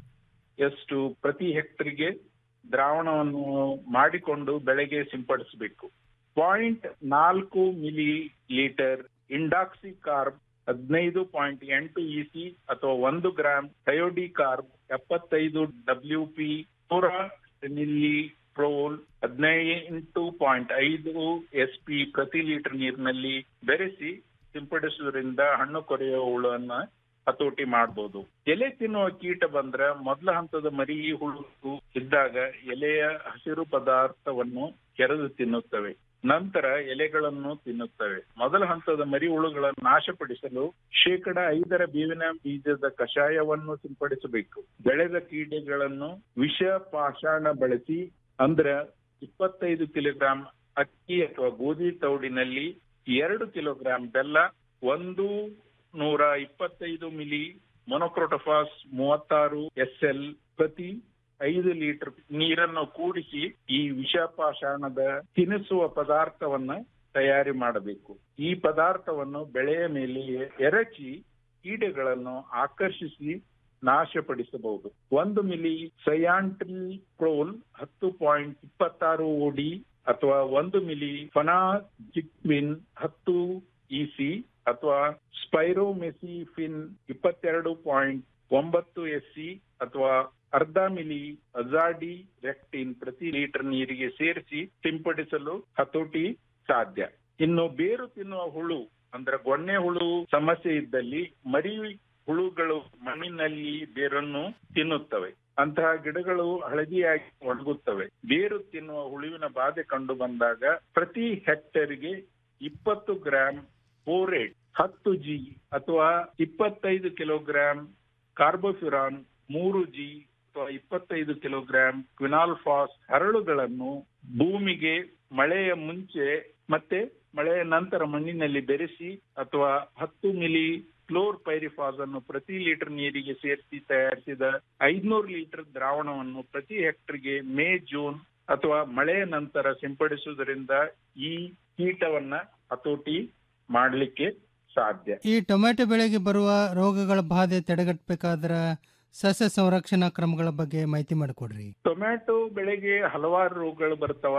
ಎಷ್ಟು ಪ್ರತಿ ಹೆಕ್ಟರ್ಗೆ ದ್ರಾವಣವನ್ನು ಮಾಡಿಕೊಂಡು ಬೆಳೆಗೆ ಸಿಂಪಡಿಸಬೇಕು ಪಾಯಿಂಟ್ ನಾಲ್ಕು ಮಿಲಿ ಲೀಟರ್ ಇಂಡಾಕ್ಸಿ ಕಾರ್ಬ್ ಹದಿನೈದು ಪಾಯಿಂಟ್ ಎಂಟು ಇಸಿ ಅಥವಾ ಒಂದು ಗ್ರಾಂ ಥಯೋಡಿ ಕಾರ್ಬ್ ಎಪ್ಪತ್ತೈದು ಡಬ್ಲ್ಯೂ ಪಿ ನೂರ ಮಿಲಿ ಪ್ರೋಲ್ ಹದಿನೈದು ಪಾಯಿಂಟ್ ಐದು ಎಸ್ ಪಿ ಪ್ರತಿ ಲೀಟರ್ ನೀರಿನಲ್ಲಿ ಬೆರೆಸಿ ಸಿಂಪಡಿಸುವುದರಿಂದ ಹಣ್ಣು ಕೊರೆಯುವ ಹುಳನ್ನ ಹತೋಟಿ ಮಾಡಬಹುದು ಎಲೆ ತಿನ್ನುವ ಕೀಟ ಬಂದ್ರ ಮೊದಲ ಹಂತದ ಮರಿ ಹುಳು ಇದ್ದಾಗ ಎಲೆಯ ಹಸಿರು ಪದಾರ್ಥವನ್ನು ಕೆರೆದು ತಿನ್ನುತ್ತವೆ ನಂತರ ಎಲೆಗಳನ್ನು ತಿನ್ನುತ್ತವೆ ಮೊದಲ ಹಂತದ ಮರಿ ಹುಳುಗಳನ್ನು ನಾಶಪಡಿಸಲು ಶೇಕಡ ಐದರ ಬೇವಿನ ಬೀಜದ ಕಷಾಯವನ್ನು ಸಿಂಪಡಿಸಬೇಕು ಬೆಳೆದ ಕೀಟಗಳನ್ನು ವಿಷ ಪಾಷಾಣ ಬಳಸಿ ಅಂದ್ರ ಇಪ್ಪತ್ತೈದು ಕಿಲೋಗ್ರಾಂ ಅಕ್ಕಿ ಅಥವಾ ಗೋಧಿ ತೌಡಿನಲ್ಲಿ ಎರಡು ಕಿಲೋಗ್ರಾಂ ಬೆಲ್ಲ ಒಂದು ನೂರ ಇಪ್ಪತ್ತೈದು ಮಿಲಿ ಮೊನೊಕ್ರೋಟೋಫಾಸ್ ಮೂವತ್ತಾರು ಎಸ್ ಎಲ್ ಪ್ರತಿ ಐದು ಲೀಟರ್ ನೀರನ್ನು ಕೂಡಿಸಿ ಈ ವಿಷಪಾಷಾಣದ ತಿನ್ನಿಸುವ ಪದಾರ್ಥವನ್ನ ತಯಾರಿ ಮಾಡಬೇಕು ಈ ಪದಾರ್ಥವನ್ನು ಬೆಳೆಯ ಮೇಲೆ ಎರಚಿ ಕೀಟಗಳನ್ನು ಆಕರ್ಷಿಸಿ ನಾಶಪಡಿಸಬಹುದು ಒಂದು ಮಿಲಿ ಸಯಾಂಟ್ರಿ ಪ್ರೋಲ್ ಹತ್ತು ಪಾಯಿಂಟ್ ಇಪ್ಪತ್ತಾರು ಓಡಿ ಅಥವಾ ಒಂದು ಮಿಲಿ ಫನಾಜಿಕ್ವಿನ್ ಹತ್ತು ಇಸಿ ಅಥವಾ ಸ್ಪೈರೋಮೆಸಿಫಿನ್ ಇಪ್ಪತ್ತೆರಡು ಪಾಯಿಂಟ್ ಒಂಬತ್ತು ಎಸ್ಸಿ ಅಥವಾ ಅರ್ಧ ಮಿಲಿ ಅಜಾಡಿ ರೆಕ್ಟಿನ್ ಪ್ರತಿ ಲೀಟರ್ ನೀರಿಗೆ ಸೇರಿಸಿ ಸಿಂಪಡಿಸಲು ಹತೋಟಿ ಸಾಧ್ಯ ಇನ್ನು ಬೇರು ತಿನ್ನುವ ಹುಳು ಅಂದ್ರೆ ಗೊಣ್ಣೆ ಹುಳು ಸಮಸ್ಯೆ ಇದ್ದಲ್ಲಿ ಮರಿ ಹುಳುಗಳು ಮಣ್ಣಿನಲ್ಲಿ ಬೇರನ್ನು ತಿನ್ನುತ್ತವೆ ಅಂತಹ ಗಿಡಗಳು ಹಳದಿಯಾಗಿ ಒಣಗುತ್ತವೆ ಬೇರು ತಿನ್ನುವ ಹುಳುವಿನ ಬಾಧೆ ಕಂಡು ಬಂದಾಗ ಪ್ರತಿ ಹೆಕ್ಟರ್ಗೆ ಇಪ್ಪತ್ತು ಗ್ರಾಂ ಬೋರೇಟ್ ಹತ್ತು ಜಿ ಅಥವಾ ಇಪ್ಪತ್ತೈದು ಕಿಲೋಗ್ರಾಂ ಕಾರ್ಬೋಫ್ಯುರಾನ್ ಮೂರು ಜಿ ಅಥವಾ ಇಪ್ಪತ್ತೈದು ಕಿಲೋಗ್ರಾಂ ಕ್ವಿನಾಲ್ಫಾಸ್ ಹರಳುಗಳನ್ನು ಭೂಮಿಗೆ ಮಳೆಯ ಮುಂಚೆ ಮತ್ತೆ ಮಳೆಯ ನಂತರ ಮಣ್ಣಿನಲ್ಲಿ ಬೆರೆಸಿ ಅಥವಾ ಹತ್ತು ಮಿಲಿ ಕ್ಲೋರ್ ಪೈರಿಫಾಸ್ ಅನ್ನು ಪ್ರತಿ ಲೀಟರ್ ನೀರಿಗೆ ಸೇರಿಸಿ ತಯಾರಿಸಿದ ಐದ್ನೂರು ಲೀಟರ್ ದ್ರಾವಣವನ್ನು ಪ್ರತಿ ಹೆಕ್ಟರ್ಗೆ ಮೇ ಜೂನ್ ಅಥವಾ ಮಳೆಯ ನಂತರ ಸಿಂಪಡಿಸುವುದರಿಂದ ಈ ಕೀಟವನ್ನ ಹತೋಟಿ ಮಾಡಲಿಕ್ಕೆ ಸಾಧ್ಯ ಈ ಟೊಮ್ಯಾಟೊ ಬೆಳೆಗೆ ಬರುವ ರೋಗಗಳ ಬಾಧೆ ತಡೆಗಟ್ಟಬೇಕಾದ್ರ ಸಸ್ಯ ಸಂರಕ್ಷಣಾ ಕ್ರಮಗಳ ಬಗ್ಗೆ ಮಾಹಿತಿ ಮಾಡಿಕೊಡ್ರಿ ಟೊಮ್ಯಾಟೊ ಬೆಳೆಗೆ ಹಲವಾರು ರೋಗಗಳು ಬರ್ತಾವ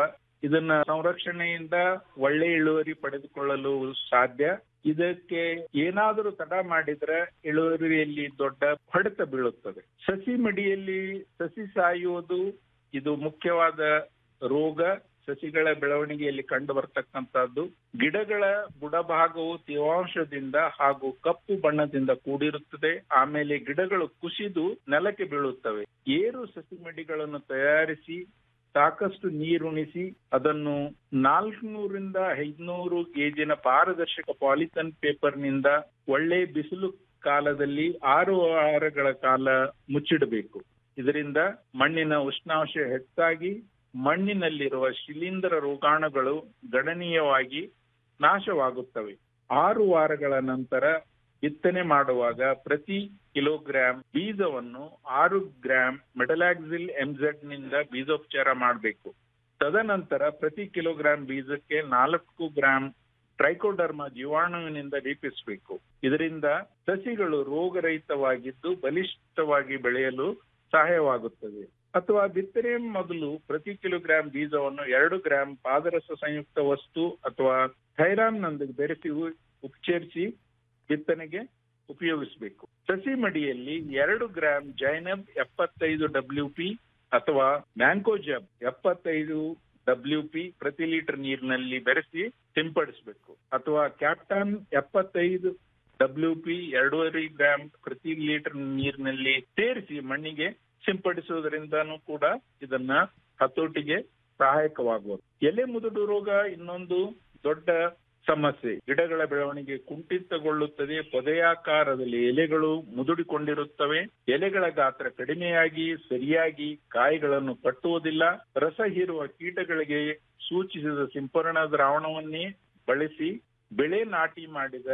ಇದನ್ನ ಸಂರಕ್ಷಣೆಯಿಂದ ಒಳ್ಳೆ ಇಳುವರಿ ಪಡೆದುಕೊಳ್ಳಲು ಸಾಧ್ಯ ಇದಕ್ಕೆ ಏನಾದರೂ ತಡ ಮಾಡಿದ್ರೆ ಇಳುವರಿಯಲ್ಲಿ ದೊಡ್ಡ ಹೊಡೆತ ಬೀಳುತ್ತದೆ ಸಸಿ ಮಡಿಯಲ್ಲಿ ಸಸಿ ಸಾಯುವುದು ಇದು ಮುಖ್ಯವಾದ ರೋಗ ಸಸಿಗಳ ಬೆಳವಣಿಗೆಯಲ್ಲಿ ಕಂಡು ಬರ್ತಕ್ಕಂತಹದ್ದು ಗಿಡಗಳ ಬುಡಭಾಗವು ತೇವಾಂಶದಿಂದ ಹಾಗೂ ಕಪ್ಪು ಬಣ್ಣದಿಂದ ಕೂಡಿರುತ್ತದೆ ಆಮೇಲೆ ಗಿಡಗಳು ಕುಸಿದು ನೆಲಕ್ಕೆ ಬೀಳುತ್ತವೆ ಏರು ಸಸಿ ಮಡಿಗಳನ್ನು ತಯಾರಿಸಿ ಸಾಕಷ್ಟು ನೀರುಣಿಸಿ ಅದನ್ನು ನಾಲ್ಕುನೂರಿಂದ ಐದ್ನೂರು ಗೇಜಿನ ಪಾರದರ್ಶಕ ಪಾಲಿಥನ್ ಪೇಪರ್ನಿಂದ ಒಳ್ಳೆ ಬಿಸಿಲು ಕಾಲದಲ್ಲಿ ಆರು ವಾರಗಳ ಕಾಲ ಮುಚ್ಚಿಡಬೇಕು ಇದರಿಂದ ಮಣ್ಣಿನ ಉಷ್ಣಾಂಶ ಹೆಚ್ಚಾಗಿ ಮಣ್ಣಿನಲ್ಲಿರುವ ಶಿಲೀಂಧ್ರ ರೋಗಾಣುಗಳು ಗಣನೀಯವಾಗಿ ನಾಶವಾಗುತ್ತವೆ ಆರು ವಾರಗಳ ನಂತರ ಬಿತ್ತನೆ ಮಾಡುವಾಗ ಪ್ರತಿ ಕಿಲೋಗ್ರಾಂ ಬೀಜವನ್ನು ಆರು ಗ್ರಾಂ ಮೆಟಲಾಕ್ಸಿಲ್ ಎಂಜೆಡ್ ನಿಂದ ಬೀಜೋಪಚಾರ ಮಾಡಬೇಕು ತದನಂತರ ಪ್ರತಿ ಕಿಲೋಗ್ರಾಂ ಬೀಜಕ್ಕೆ ನಾಲ್ಕು ಗ್ರಾಂ ಟ್ರೈಕೋಡರ್ಮಾ ಜೀವಾಣುವಿನಿಂದ ಲೇಪಿಸಬೇಕು ಇದರಿಂದ ಸಸಿಗಳು ರೋಗರಹಿತವಾಗಿದ್ದು ಬಲಿಷ್ಠವಾಗಿ ಬೆಳೆಯಲು ಸಹಾಯವಾಗುತ್ತದೆ ಅಥವಾ ಬಿತ್ತನೆ ಮೊದಲು ಪ್ರತಿ ಕಿಲೋಗ್ರಾಂ ಬೀಜವನ್ನು ಎರಡು ಗ್ರಾಂ ಪಾದರಸ ಸಂಯುಕ್ತ ವಸ್ತು ಅಥವಾ ಥೈರಾನ್ನೊಂದಿಗೆ ಬೆರೆಸಿ ಉಪಚರಿಸಿ ಬಿತ್ತನೆಗೆ ಉಪಯೋಗಿಸಬೇಕು ಸಸಿ ಮಡಿಯಲ್ಲಿ ಎರಡು ಗ್ರಾಂ ಜೈನಬ್ ಎಪ್ಪತ್ತೈದು ಡಬ್ಲ್ಯೂ ಪಿ ಅಥವಾ ಮ್ಯಾಂಕೋಜಬ್ ಎಪ್ಪತ್ತೈದು ಡಬ್ಲ್ಯೂ ಪಿ ಪ್ರತಿ ಲೀಟರ್ ನೀರಿನಲ್ಲಿ ಬೆರೆಸಿ ಸಿಂಪಡಿಸಬೇಕು ಅಥವಾ ಕ್ಯಾಪ್ಟಾನ್ ಎಪ್ಪತ್ತೈದು ಡಬ್ಲ್ಯೂ ಪಿ ಎರಡೂವರೆ ಗ್ರಾಂ ಪ್ರತಿ ಲೀಟರ್ ನೀರಿನಲ್ಲಿ ಸೇರಿಸಿ ಮಣ್ಣಿಗೆ ಸಿಂಪಡಿಸುವುದರಿಂದನೂ ಕೂಡ ಇದನ್ನ ಹತೋಟಿಗೆ ಸಹಾಯಕವಾಗುವುದು ಎಲೆ ಮುದುಡು ರೋಗ ಇನ್ನೊಂದು ದೊಡ್ಡ ಸಮಸ್ಯೆ ಗಿಡಗಳ ಬೆಳವಣಿಗೆ ಕುಂಠಿತಗೊಳ್ಳುತ್ತದೆ ಪೊದೆಯಾಕಾರದಲ್ಲಿ ಎಲೆಗಳು ಮುದುಡಿಕೊಂಡಿರುತ್ತವೆ ಎಲೆಗಳ ಗಾತ್ರ ಕಡಿಮೆಯಾಗಿ ಸರಿಯಾಗಿ ಕಾಯಿಗಳನ್ನು ಕಟ್ಟುವುದಿಲ್ಲ ರಸ ಹೀರುವ ಕೀಟಗಳಿಗೆ ಸೂಚಿಸಿದ ಸಿಂಪರಣಾ ದ್ರಾವಣವನ್ನೇ ಬಳಸಿ ಬೆಳೆ ನಾಟಿ ಮಾಡಿದ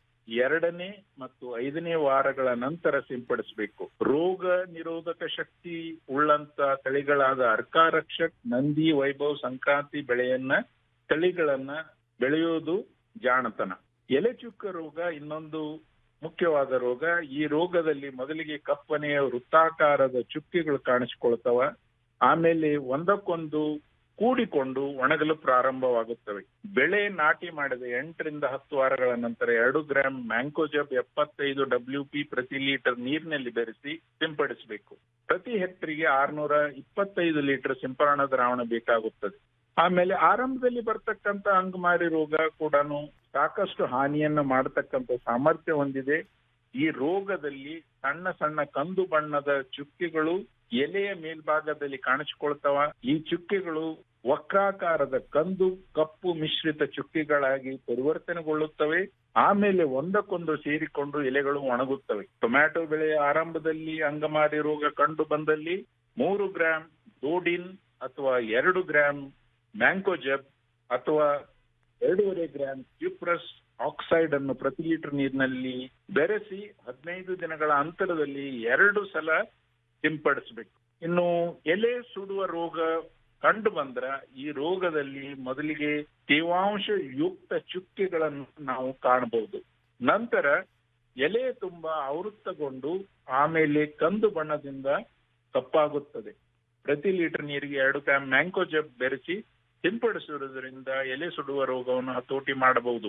ಎರಡನೇ ಮತ್ತು ಐದನೇ ವಾರಗಳ ನಂತರ ಸಿಂಪಡಿಸಬೇಕು ರೋಗ ನಿರೋಧಕ ಶಕ್ತಿ ಉಳ್ಳಂತ ತಳಿಗಳಾದ ಅರ್ಕಾರಕ್ಷಕ್ ನಂದಿ ವೈಭವ್ ಸಂಕ್ರಾಂತಿ ಬೆಳೆಯನ್ನ ತಳಿಗಳನ್ನ ಬೆಳೆಯೋದು ಜಾಣತನ ಎಲೆ ಚುಕ್ಕ ರೋಗ ಇನ್ನೊಂದು ಮುಖ್ಯವಾದ ರೋಗ ಈ ರೋಗದಲ್ಲಿ ಮೊದಲಿಗೆ ಕಪ್ಪನೆಯ ವೃತ್ತಾಕಾರದ ಚುಕ್ಕೆಗಳು ಕಾಣಿಸಿಕೊಳ್ತವ ಆಮೇಲೆ ಒಂದಕ್ಕೊಂದು ಕೂಡಿಕೊಂಡು ಒಣಗಲು ಪ್ರಾರಂಭವಾಗುತ್ತವೆ ಬೆಳೆ ನಾಟಿ ಮಾಡಿದ ಎಂಟರಿಂದ ಹತ್ತು ವಾರಗಳ ನಂತರ ಎರಡು ಗ್ರಾಂ ಮ್ಯಾಂಕೋಜಬ್ ಎಪ್ಪತ್ತೈದು ಡಬ್ಲ್ಯೂ ಪಿ ಪ್ರತಿ ಲೀಟರ್ ನೀರಿನಲ್ಲಿ ಬೆರೆಸಿ ಸಿಂಪಡಿಸಬೇಕು ಪ್ರತಿ ಹೆಕ್ಟರಿಗೆ ಆರ್ನೂರ ಇಪ್ಪತ್ತೈದು ಲೀಟರ್ ಸಿಂಪರಣಾ ದ್ರಾವಣ ಬೇಕಾಗುತ್ತದೆ ಆಮೇಲೆ ಆರಂಭದಲ್ಲಿ ಬರ್ತಕ್ಕಂತ ಅಂಗಮಾರಿ ರೋಗ ಕೂಡ ಸಾಕಷ್ಟು ಹಾನಿಯನ್ನ ಮಾಡತಕ್ಕಂತ ಸಾಮರ್ಥ್ಯ ಹೊಂದಿದೆ ಈ ರೋಗದಲ್ಲಿ ಸಣ್ಣ ಸಣ್ಣ ಕಂದು ಬಣ್ಣದ ಚುಕ್ಕೆಗಳು ಎಲೆಯ ಮೇಲ್ಭಾಗದಲ್ಲಿ ಕಾಣಿಸಿಕೊಳ್ತವ ಈ ಚುಕ್ಕೆಗಳು ವಕ್ರಾಕಾರದ ಕಂದು ಕಪ್ಪು ಮಿಶ್ರಿತ ಚುಕ್ಕೆಗಳಾಗಿ ಪರಿವರ್ತನೆಗೊಳ್ಳುತ್ತವೆ ಆಮೇಲೆ ಒಂದಕ್ಕೊಂದು ಸೇರಿಕೊಂಡು ಎಲೆಗಳು ಒಣಗುತ್ತವೆ ಟೊಮ್ಯಾಟೊ ಬೆಳೆಯ ಆರಂಭದಲ್ಲಿ ಅಂಗಮಾರಿ ರೋಗ ಕಂಡು ಬಂದಲ್ಲಿ ಮೂರು ಗ್ರಾಂ ಡೋಡಿನ್ ಅಥವಾ ಎರಡು ಗ್ರಾಂ ಮ್ಯಾಂಕೋಜಬ್ ಅಥವಾ ಎರಡೂವರೆ ಗ್ರಾಂ ಕ್ಯೂಪ್ರಸ್ ಆಕ್ಸೈಡ್ ಅನ್ನು ಪ್ರತಿ ಲೀಟರ್ ನೀರಿನಲ್ಲಿ ಬೆರೆಸಿ ಹದಿನೈದು ದಿನಗಳ ಅಂತರದಲ್ಲಿ ಎರಡು ಸಲ ಸಿಂಪಡಿಸಬೇಕು ಇನ್ನು ಎಲೆ ಸುಡುವ ರೋಗ ಕಂಡು ಬಂದ್ರ ಈ ರೋಗದಲ್ಲಿ ಮೊದಲಿಗೆ ತೇವಾಂಶ ಯುಕ್ತ ಚುಕ್ಕೆಗಳನ್ನು ನಾವು ಕಾಣಬಹುದು ನಂತರ ಎಲೆ ತುಂಬಾ ಆವೃತ್ತಗೊಂಡು ಆಮೇಲೆ ಕಂದು ಬಣ್ಣದಿಂದ ಕಪ್ಪಾಗುತ್ತದೆ ಪ್ರತಿ ಲೀಟರ್ ನೀರಿಗೆ ಎರಡು ಗ್ರಾಂ ಮ್ಯಾಂಕೋಜಬ್ ಬೆರೆಸಿ ಸಿಂಪಡಿಸುವುದರಿಂದ ಎಲೆ ಸುಡುವ ರೋಗವನ್ನು ಹತೋಟಿ ಮಾಡಬಹುದು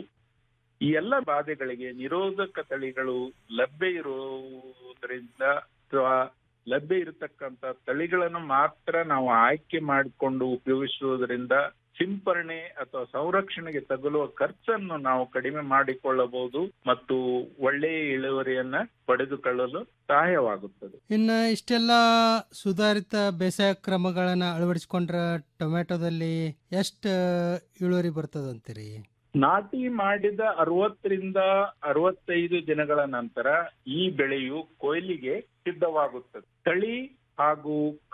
ಈ ಎಲ್ಲ ಬಾಧೆಗಳಿಗೆ ನಿರೋಧಕ ತಳಿಗಳು ಲಭ್ಯ ಇರುವುದರಿಂದ ಅಥವಾ ಲಭ್ಯ ಇರತಕ್ಕಂತ ತಳಿಗಳನ್ನು ಮಾತ್ರ ನಾವು ಆಯ್ಕೆ ಮಾಡಿಕೊಂಡು ಉಪಯೋಗಿಸುವುದರಿಂದ ಸಿಂಪರಣೆ ಅಥವಾ ಸಂರಕ್ಷಣೆಗೆ ತಗುಲುವ ಖರ್ಚನ್ನು ನಾವು ಕಡಿಮೆ ಮಾಡಿಕೊಳ್ಳಬಹುದು ಮತ್ತು ಒಳ್ಳೆಯ ಇಳುವರಿಯನ್ನ ಪಡೆದುಕೊಳ್ಳಲು ಸಹಾಯವಾಗುತ್ತದೆ ಇನ್ನ ಇಷ್ಟೆಲ್ಲ ಸುಧಾರಿತ ಬೇಸಾಯ ಕ್ರಮಗಳನ್ನ ಅಳವಡಿಸಿಕೊಂಡ್ರ ಟೊಮ್ಯಾಟೊದಲ್ಲಿ ಎಷ್ಟು ಇಳುವರಿ ಬರ್ತದಂತೀರಿ ನಾಟಿ ಮಾಡಿದ ಅರವತ್ತರಿಂದ ಅರವತ್ತೈದು ದಿನಗಳ ನಂತರ ಈ ಬೆಳೆಯು ಕೊಯ್ಲಿಗೆ ಸಿದ್ಧವಾಗುತ್ತದೆ ತಳಿ ಹಾಗೂ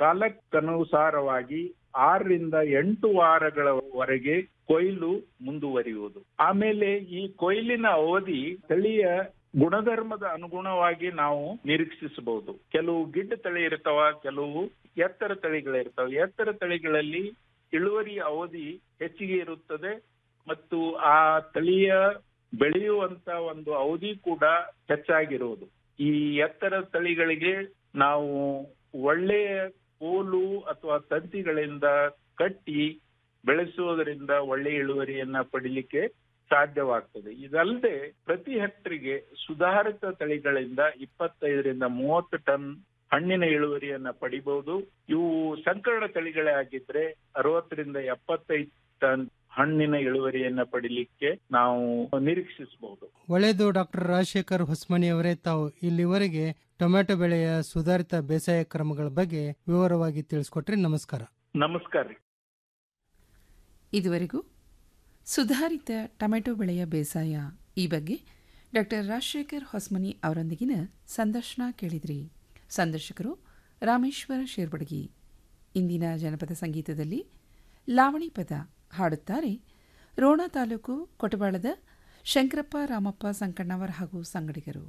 ಕಾಲಕ್ಕನುಸಾರವಾಗಿ ಆರರಿಂದ ಎಂಟು ವಾರಗಳವರೆಗೆ ಕೊಯ್ಲು ಮುಂದುವರಿಯುವುದು ಆಮೇಲೆ ಈ ಕೊಯ್ಲಿನ ಅವಧಿ ತಳಿಯ ಗುಣಧರ್ಮದ ಅನುಗುಣವಾಗಿ ನಾವು ನಿರೀಕ್ಷಿಸಬಹುದು ಕೆಲವು ಗಿಡ್ಡ ತಳಿ ಇರ್ತಾವ ಕೆಲವು ಎತ್ತರ ತಳಿಗಳಿರ್ತಾವ ಎತ್ತರ ತಳಿಗಳಲ್ಲಿ ಇಳುವರಿ ಅವಧಿ ಹೆಚ್ಚಿಗೆ ಇರುತ್ತದೆ ಮತ್ತು ಆ ತಳಿಯ ಬೆಳೆಯುವಂತ ಒಂದು ಅವಧಿ ಕೂಡ ಹೆಚ್ಚಾಗಿರುವುದು ಈ ಎತ್ತರ ತಳಿಗಳಿಗೆ ನಾವು ಒಳ್ಳೆಯ ಕೋಲು ಅಥವಾ ತಂತಿಗಳಿಂದ ಕಟ್ಟಿ ಬೆಳೆಸುವುದರಿಂದ ಒಳ್ಳೆ ಇಳುವರಿಯನ್ನ ಪಡಿಲಿಕ್ಕೆ ಸಾಧ್ಯವಾಗ್ತದೆ ಇದಲ್ಲದೆ ಪ್ರತಿ ಹೆಕ್ಟರ್ಗೆ ಸುಧಾರಿತ ತಳಿಗಳಿಂದ ಇಪ್ಪತ್ತೈದರಿಂದ ಮೂವತ್ತು ಟನ್ ಹಣ್ಣಿನ ಇಳುವರಿಯನ್ನ ಪಡಿಬಹುದು ಇವು ಸಂಕರಣ ತಳಿಗಳೇ ಆಗಿದ್ರೆ ಅರವತ್ತರಿಂದ ಎಪ್ಪತ್ತೈದು ಟನ್ ಹಣ್ಣಿನ ಇಳುವರಿಯನ್ನ ಪಡಿಲಿಕ್ಕೆ ನಾವು ನಿರೀಕ್ಷಿಸಬಹುದು ಒಳ್ಳೆಯದು ಡಾಕ್ಟರ್ ರಾಜಶೇಖರ್ ಹೊಸ್ಮನಿ ಅವರೇ ತಾವು ಇಲ್ಲಿವರೆಗೆ ಟೊಮ್ಯಾಟೊ ಬೆಳೆಯ ಸುಧಾರಿತ ಬೇಸಾಯ ಕ್ರಮಗಳ ಬಗ್ಗೆ ವಿವರವಾಗಿ ತಿಳಿಸ್ಕೊಟ್ರಿ ನಮಸ್ಕಾರ ನಮಸ್ಕಾರ ರೀ ಇದುವರೆಗೂ ಸುಧಾರಿತ ಟೊಮೆಟೊ ಬೆಳೆಯ ಬೇಸಾಯ ಈ ಬಗ್ಗೆ ಡಾಕ್ಟರ್ ರಾಜಶೇಖರ್ ಹೊಸ್ಮನಿ ಅವರೊಂದಿಗಿನ ಸಂದರ್ಶನ ಕೇಳಿದ್ರಿ ಸಂದರ್ಶಕರು ರಾಮೇಶ್ವರ ಶೇರ್ಬಡಗಿ ಇಂದಿನ ಜನಪದ ಸಂಗೀತದಲ್ಲಿ ಲಾವಣಿ ಪದ ಹಾಡುತ್ತಾರೆ ರೋಣ ತಾಲೂಕು ಕೊಟಬಾಳದ ಶಂಕರಪ್ಪ ರಾಮಪ್ಪ ಸಂಕಣ್ಣವರ್ ಹಾಗೂ ಸಂಗಡಿಗರು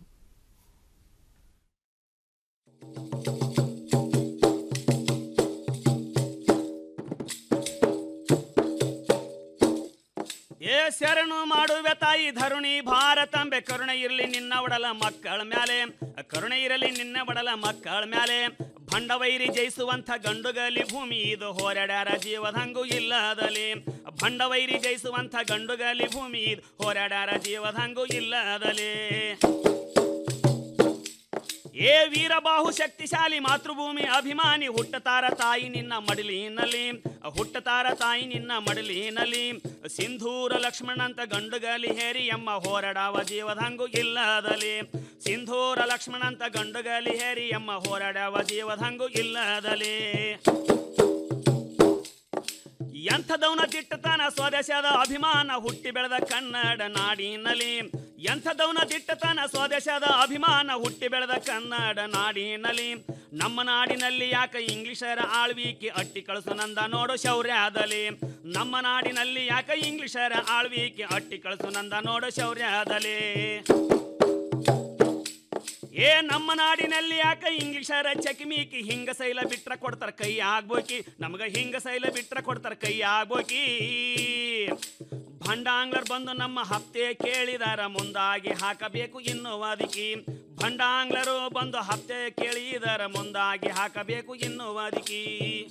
ಏ ಶರಣು ಮಾಡುವೆ ತಾಯಿ ಧರುಣಿ ಭಾರತಾಂಬೆ ಕರುಣೆ ಇರಲಿ ನಿನ್ನ ಒಡಲ ಮಕ್ಕಳ ಮ್ಯಾಲೆ ಕರುಣೆ ಇರಲಿ ನಿನ್ನ ಒಡಲ ಮಕ್ಕಳ ಮ್ಯಾಲೆ ಭಂಡವೈರಿ ಜಯಿಸುವಂಥ ಗಂಡುಗಲಿ ಭೂಮಿ ಇದು ಹೋರಾಡ್ಯಾರ ಜೀವದಂಗು ಇಲ್ಲದಲಿ ಭಂಡವೈರಿ ಜಯಿಸುವಂಥ ಗಂಡುಗಲಿ ಭೂಮಿ ಇದು ಹೋರಾಡ್ಯಾರ ಜೀವದಂಗು ಇಲ್ಲದಲಿ ಏ ವೀರಬಾಹು ಶಕ್ತಿಶಾಲಿ ಮಾತೃಭೂಮಿ ಅಭಿಮಾನಿ ಹುಟ್ಟತಾರ ತಾಯಿ ನಿನ್ನ ಮಡಲಿನಲ್ಲಿ ಹುಟ್ಟತಾರ ತಾಯಿ ನಿನ್ನ ಮಡಲಿನಲ್ಲಿ ಸಿಂಧೂರ ಲಕ್ಷ್ಮಣಂತ ಗಂಡುಗಲಿ ಹೇರಿ ಎಮ್ಮ ಹೋರಾಡವ ಜೀವದಂಗು ಇಲ್ಲದಲಿ ಸಿಂಧೂರ ಲಕ್ಷ್ಮಣಂತ ಗಂಡುಗಲಿ ಹೇರಿ ಎಮ್ಮ ಹೋರಾಡವ ಜೀವದಂಗು ಇಲ್ಲದಲಿ ಎಂಥದವನ ದಿಟ್ಟತನ ಸ್ವದೇಶದ ಅಭಿಮಾನ ಹುಟ್ಟಿ ಬೆಳೆದ ಕನ್ನಡ ನಾಡಿನಲ್ಲಿ ಎಂಥದವನ ದಿಟ್ಟತನ ಸ್ವದೇಶದ ಅಭಿಮಾನ ಹುಟ್ಟಿ ಬೆಳೆದ ಕನ್ನಡ ನಾಡಿನಲ್ಲಿ ನಮ್ಮ ನಾಡಿನಲ್ಲಿ ಯಾಕೆ ಇಂಗ್ಲಿಷರ ಆಳ್ವಿಕೆ ಅಟ್ಟಿ ಕಳಿಸು ನಂದ ನೋಡು ಶೌರ್ಯದಲ್ಲಿ ನಮ್ಮ ನಾಡಿನಲ್ಲಿ ಯಾಕೆ ಇಂಗ್ಲಿಷರ ಆಳ್ವಿಕೆ ಅಟ್ಟಿ ಕಳಿಸು ನಂದ ನೋಡು ಶೌರ್ಯದಲ್ಲಿ ಏ ನಮ್ಮ ನಾಡಿನಲ್ಲಿ ಯಾಕ ಇಂಗ್ಲಿಷರ ಚಕಿಮೀಕಿ ಹಿಂಗ ಸೈಲ ಬಿಟ್ರ ಕೊಡ್ತಾರ ಕೈ ಆಗ್ಬೋಕಿ ನಮಗ ಹಿಂಗ ಸೈಲ ಬಿಟ್ರ ಕೊಡ್ತಾರ ಕೈ ಆಗ್ಬೋಕಿ ಭಂಡಾಂಗ್ಲರ್ ಬಂದು ನಮ್ಮ ಹಪ್ತೆ ಕೇಳಿದಾರ ಮುಂದಾಗಿ ಹಾಕಬೇಕು ಇನ್ನು ವಾದಿಕಿ ಭಂಡಾಂಗ್ಲರು ಬಂದು ಹಪ್ತೆ ಕೇಳಿದಾರ ಮುಂದಾಗಿ ಹಾಕಬೇಕು ಇನ್ನು ವಾದಿಕಿ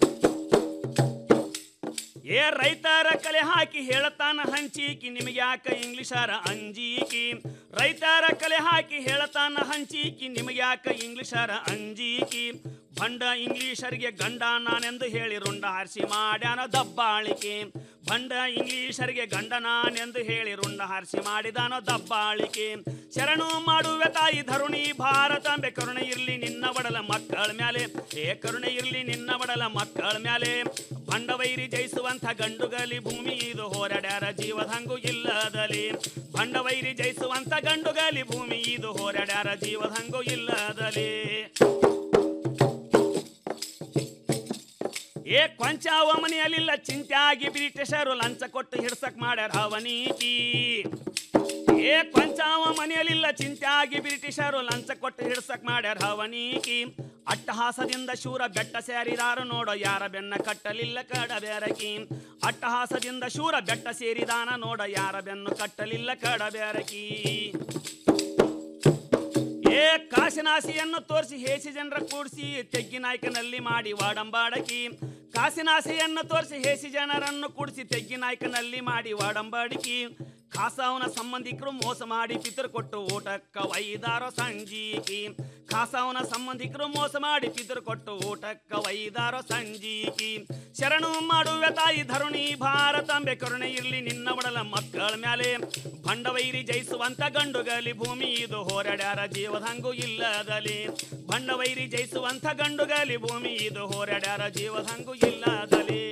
ಏ ರೈತರ ಕಲೆ ಹಾಕಿ ಹೇಳತಾನ ಹಂಚೀಕಿ ನಿಮಗೆ ಯಾಕ ಇಂಗ್ಲಿಷರ ಅಂಜೀಕಿ ರೈತರ ಕಲೆ ಹಾಕಿ ಹೇಳತಾನ ಹಂಚೀಕಿ ನಿಮಗೆ ಯಾಕ ಇಂಗ್ಲಿಷರ ಅಂಜೀಕಿ ಭಂಡ ಇಂಗ್ಲಿಷರಿಗೆ ಗಂಡ ನಾನೆಂದು ಹೇಳಿ ರುಂಡ ಹಾರಿಸಿ ಮಾಡ್ಯಾನ ದಬ್ಬಾಳಿಕೆ ಭಂಡ ಇಂಗ್ಲಿಷರಿಗೆ ಗಂಡ ನಾನೆಂದು ಹೇಳಿ ರುಂಡ ಹಾರಿಸಿ ಮಾಡಿದಾನೋ ದಬ್ಬಾಳಿಕೆ ಶರಣು ಮಾಡುವೆ ತಾಯಿ ಧರುಣಿ ಭಾರತಾಂಬೆ ಕರುಣೆ ಇರ್ಲಿ ನಿನ್ನ ಒಡಲ ಮಕ್ಕಳ ಮ್ಯಾಲೆ ಏ ಕರುಣೆ ಇರ್ಲಿ ನಿನ್ನ ಒಡಲ ಮಕ್ಕಳ ಮ್ಯಾಲೆ ಭಂಡವೈರಿ ಜಯಿಸುವಂಥ ಗಂಡುಗಲಿ ಭೂಮಿ ಇದು ಹೋರಾಡ್ಯಾರ ಜೀವದಂಗು ಇಲ್ಲದಲಿ ಭಂಡವೈರಿ ಜಯಿಸುವಂಥ ಗಂಡುಗಲಿ ಭೂಮಿ ಇದು ಹೋರಾಡ್ಯಾರ ಜೀವದಂಗು ಇಲ್ಲದಲಿ ಏ ಕೊಂಚಾವ ಮನೆಯಲ್ಲಿಲ್ಲ ಚಿಂತ್ಯಾಗಿ ಬ್ರಿಟಿಷರು ಲಂಚ ಕೊಟ್ಟು ಹಿಡ್ಸಕ್ ಮಾಡ್ಯಾರ ಅವನೀತಿ ಏ ಕೊಂಚಾವ ಮನೆಯಲ್ಲಿಲ್ಲ ಚಿಂತ್ಯಾಗಿ ಬ್ರಿಟಿಷರು ಲಂಚ ಕೊಟ್ಟು ಹಿಡ್ಸಕ್ ಮಾಡ್ಯಾರ ಹವನೀಕಿ ಅಟ್ಟಹಾಸದಿಂದ ಶೂರ ಬೆಟ್ಟ ಸೇರಿದಾರು ನೋಡೋ ಯಾರ ಬೆನ್ನ ಕಟ್ಟಲಿಲ್ಲ ಕಡಬೇರಕಿ ಅಟ್ಟಹಾಸದಿಂದ ಶೂರ ಬೆಟ್ಟ ಸೇರಿದಾನ ನೋಡ ಯಾರ ಬೆನ್ನು ಕಟ್ಟಲಿಲ್ಲ ಕಡಬೇರಕಿ ಏ ಕಾಶಿನಾಸಿಯನ್ನು ತೋರಿಸಿ ಹೇಸಿ ಜನರ ಕೂಡಿಸಿ ತೆಗ್ಗಿನಾಯ್ಕನಲ್ಲಿ ಮಾಡಿ ವಾಡಂಬಾಡಕಿ ಕಾಸಿನಾಸೆಯನ್ನು ತೋರಿಸಿ ಹೇಸಿ ಜನರನ್ನು ಕೂಡಿಸಿ ತೆಗ್ಗಿನಾಯ್ಕನಲ್ಲಿ ಮಾಡಿ ವಾಡಂಬಾಡಿಕಿ ಖಾಸಾವನ ಸಂಬಂಧಿಕರು ಮೋಸ ಮಾಡಿ ಪಿತೃ ಕೊಟ್ಟು ಊಟಕ್ಕ ವೈದಾರೋ ಸಂಜೀಕಿ ಖಾಸಾವನ ಸಂಬಂಧಿಕರು ಮೋಸ ಮಾಡಿ ಪಿತೃ ಕೊಟ್ಟು ಊಟಕ್ಕ ವೈದಾರೋ ಸಂಜೀಕಿ ಶರಣು ಮಾಡುವೆ ತಾಯಿ ಧರುಣಿ ಭಾರತಾಂಬೆ ಕರುಣೆ ಇರ್ಲಿ ನಿನ್ನ ಒಡಲ ಮಕ್ಕಳ ಮ್ಯಾಲೆ ಭಂಡವೈರಿ ಜಯಿಸುವಂತ ಗಂಡುಗಲಿ ಭೂಮಿ ಇದು ಹೋರಾಡ್ಯಾರ ಜೀವದಂಗು ಇಲ್ಲದಲಿ ಭಂಡವೈರಿ ಜಯಿಸುವಂತ ಗಂಡುಗಲಿ ಭೂಮಿ ಇದು ಹೋರಾಡ್ಯಾರ ಜೀವದಂಗು ಇಲ್ಲದಲಿ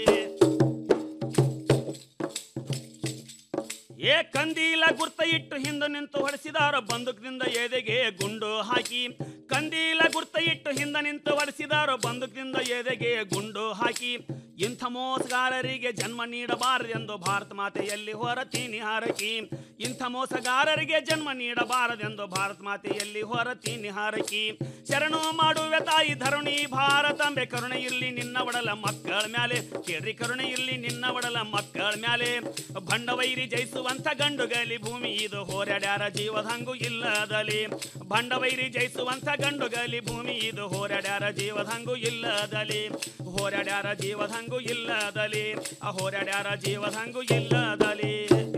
ಏ ಕಂದೀಲ ಗುರ್ತ ಇಟ್ಟು ಹಿಂದೆ ನಿಂತು ಹೊಡೆಸಿದಾರ ಬಂದೂಕದಿಂದ ಎದೆಗೆ ಗುಂಡು ಹಾಕಿ ಕಂದೀಲ ಗುರ್ತ ಇಟ್ಟು ಹಿಂದೆ ನಿಂತು ಹೊಡೆಸಿದಾರ ಬಂದೂಕದಿಂದ ಎದೆಗೆ ಗುಂಡು ಹಾಕಿ ಇಂಥ ಮೋಸಗಾರರಿಗೆ ಜನ್ಮ ನೀಡಬಾರದೆಂದು ಭಾರತ ಮಾತೆಯಲ್ಲಿ ಹೊರತೀನಿ ಹಾರಕಿ ಇಂಥ ಮೋಸಗಾರರಿಗೆ ಜನ್ಮ ನೀಡಬಾರದೆಂದು ಭಾರತ ಮಾತೆಯಲ್ಲಿ ಹೊರತೀನಿ ಹಾರಕಿ ಶರಣು ಮಾಡುವೆ ತಾಯಿ ಧರುಣಿ ಭಾರತಾಂಬೆ ಕರುಣೆ ಇರ್ಲಿ ನಿನ್ನ ಒಡಲ ಮಕ್ಕಳ ಮ್ಯಾಲೆ ಕೇಳ್ರಿ ಕರುಣೆ ಇರ್ಲಿ ನಿನ್ನ ಒಡಲ ಮಕ್ಕಳ ಮ್ಯಾಲೆ ಭಂಡವೈರಿ ಜಯಿಸುವಂತ ಗಂಡುಗಲಿ ಭೂಮಿ ಇದು ಹೋರಾಡ್ಯಾರ ಜೀವದಂಗು ಇಲ್ಲದಲಿ ಭಂಡವೈರಿ ಜಯಿಸುವಂತ ಗಂಡುಗಲಿ ಭೂಮಿ ಇದು ಹೋರಾಡ್ಯಾರ ಜೀವದಂಗು ಇಲ್ಲದಲಿ ಹೋರಾಡ್ಯಾರ ಜೀವದಂಗು ಹಂಗು ಇಲ್ಲದಲಿ ಆ ಹೋರಾಡ್ಯಾರ ಜೀವದ ಹಂಗು ಇಲ್ಲದಲಿ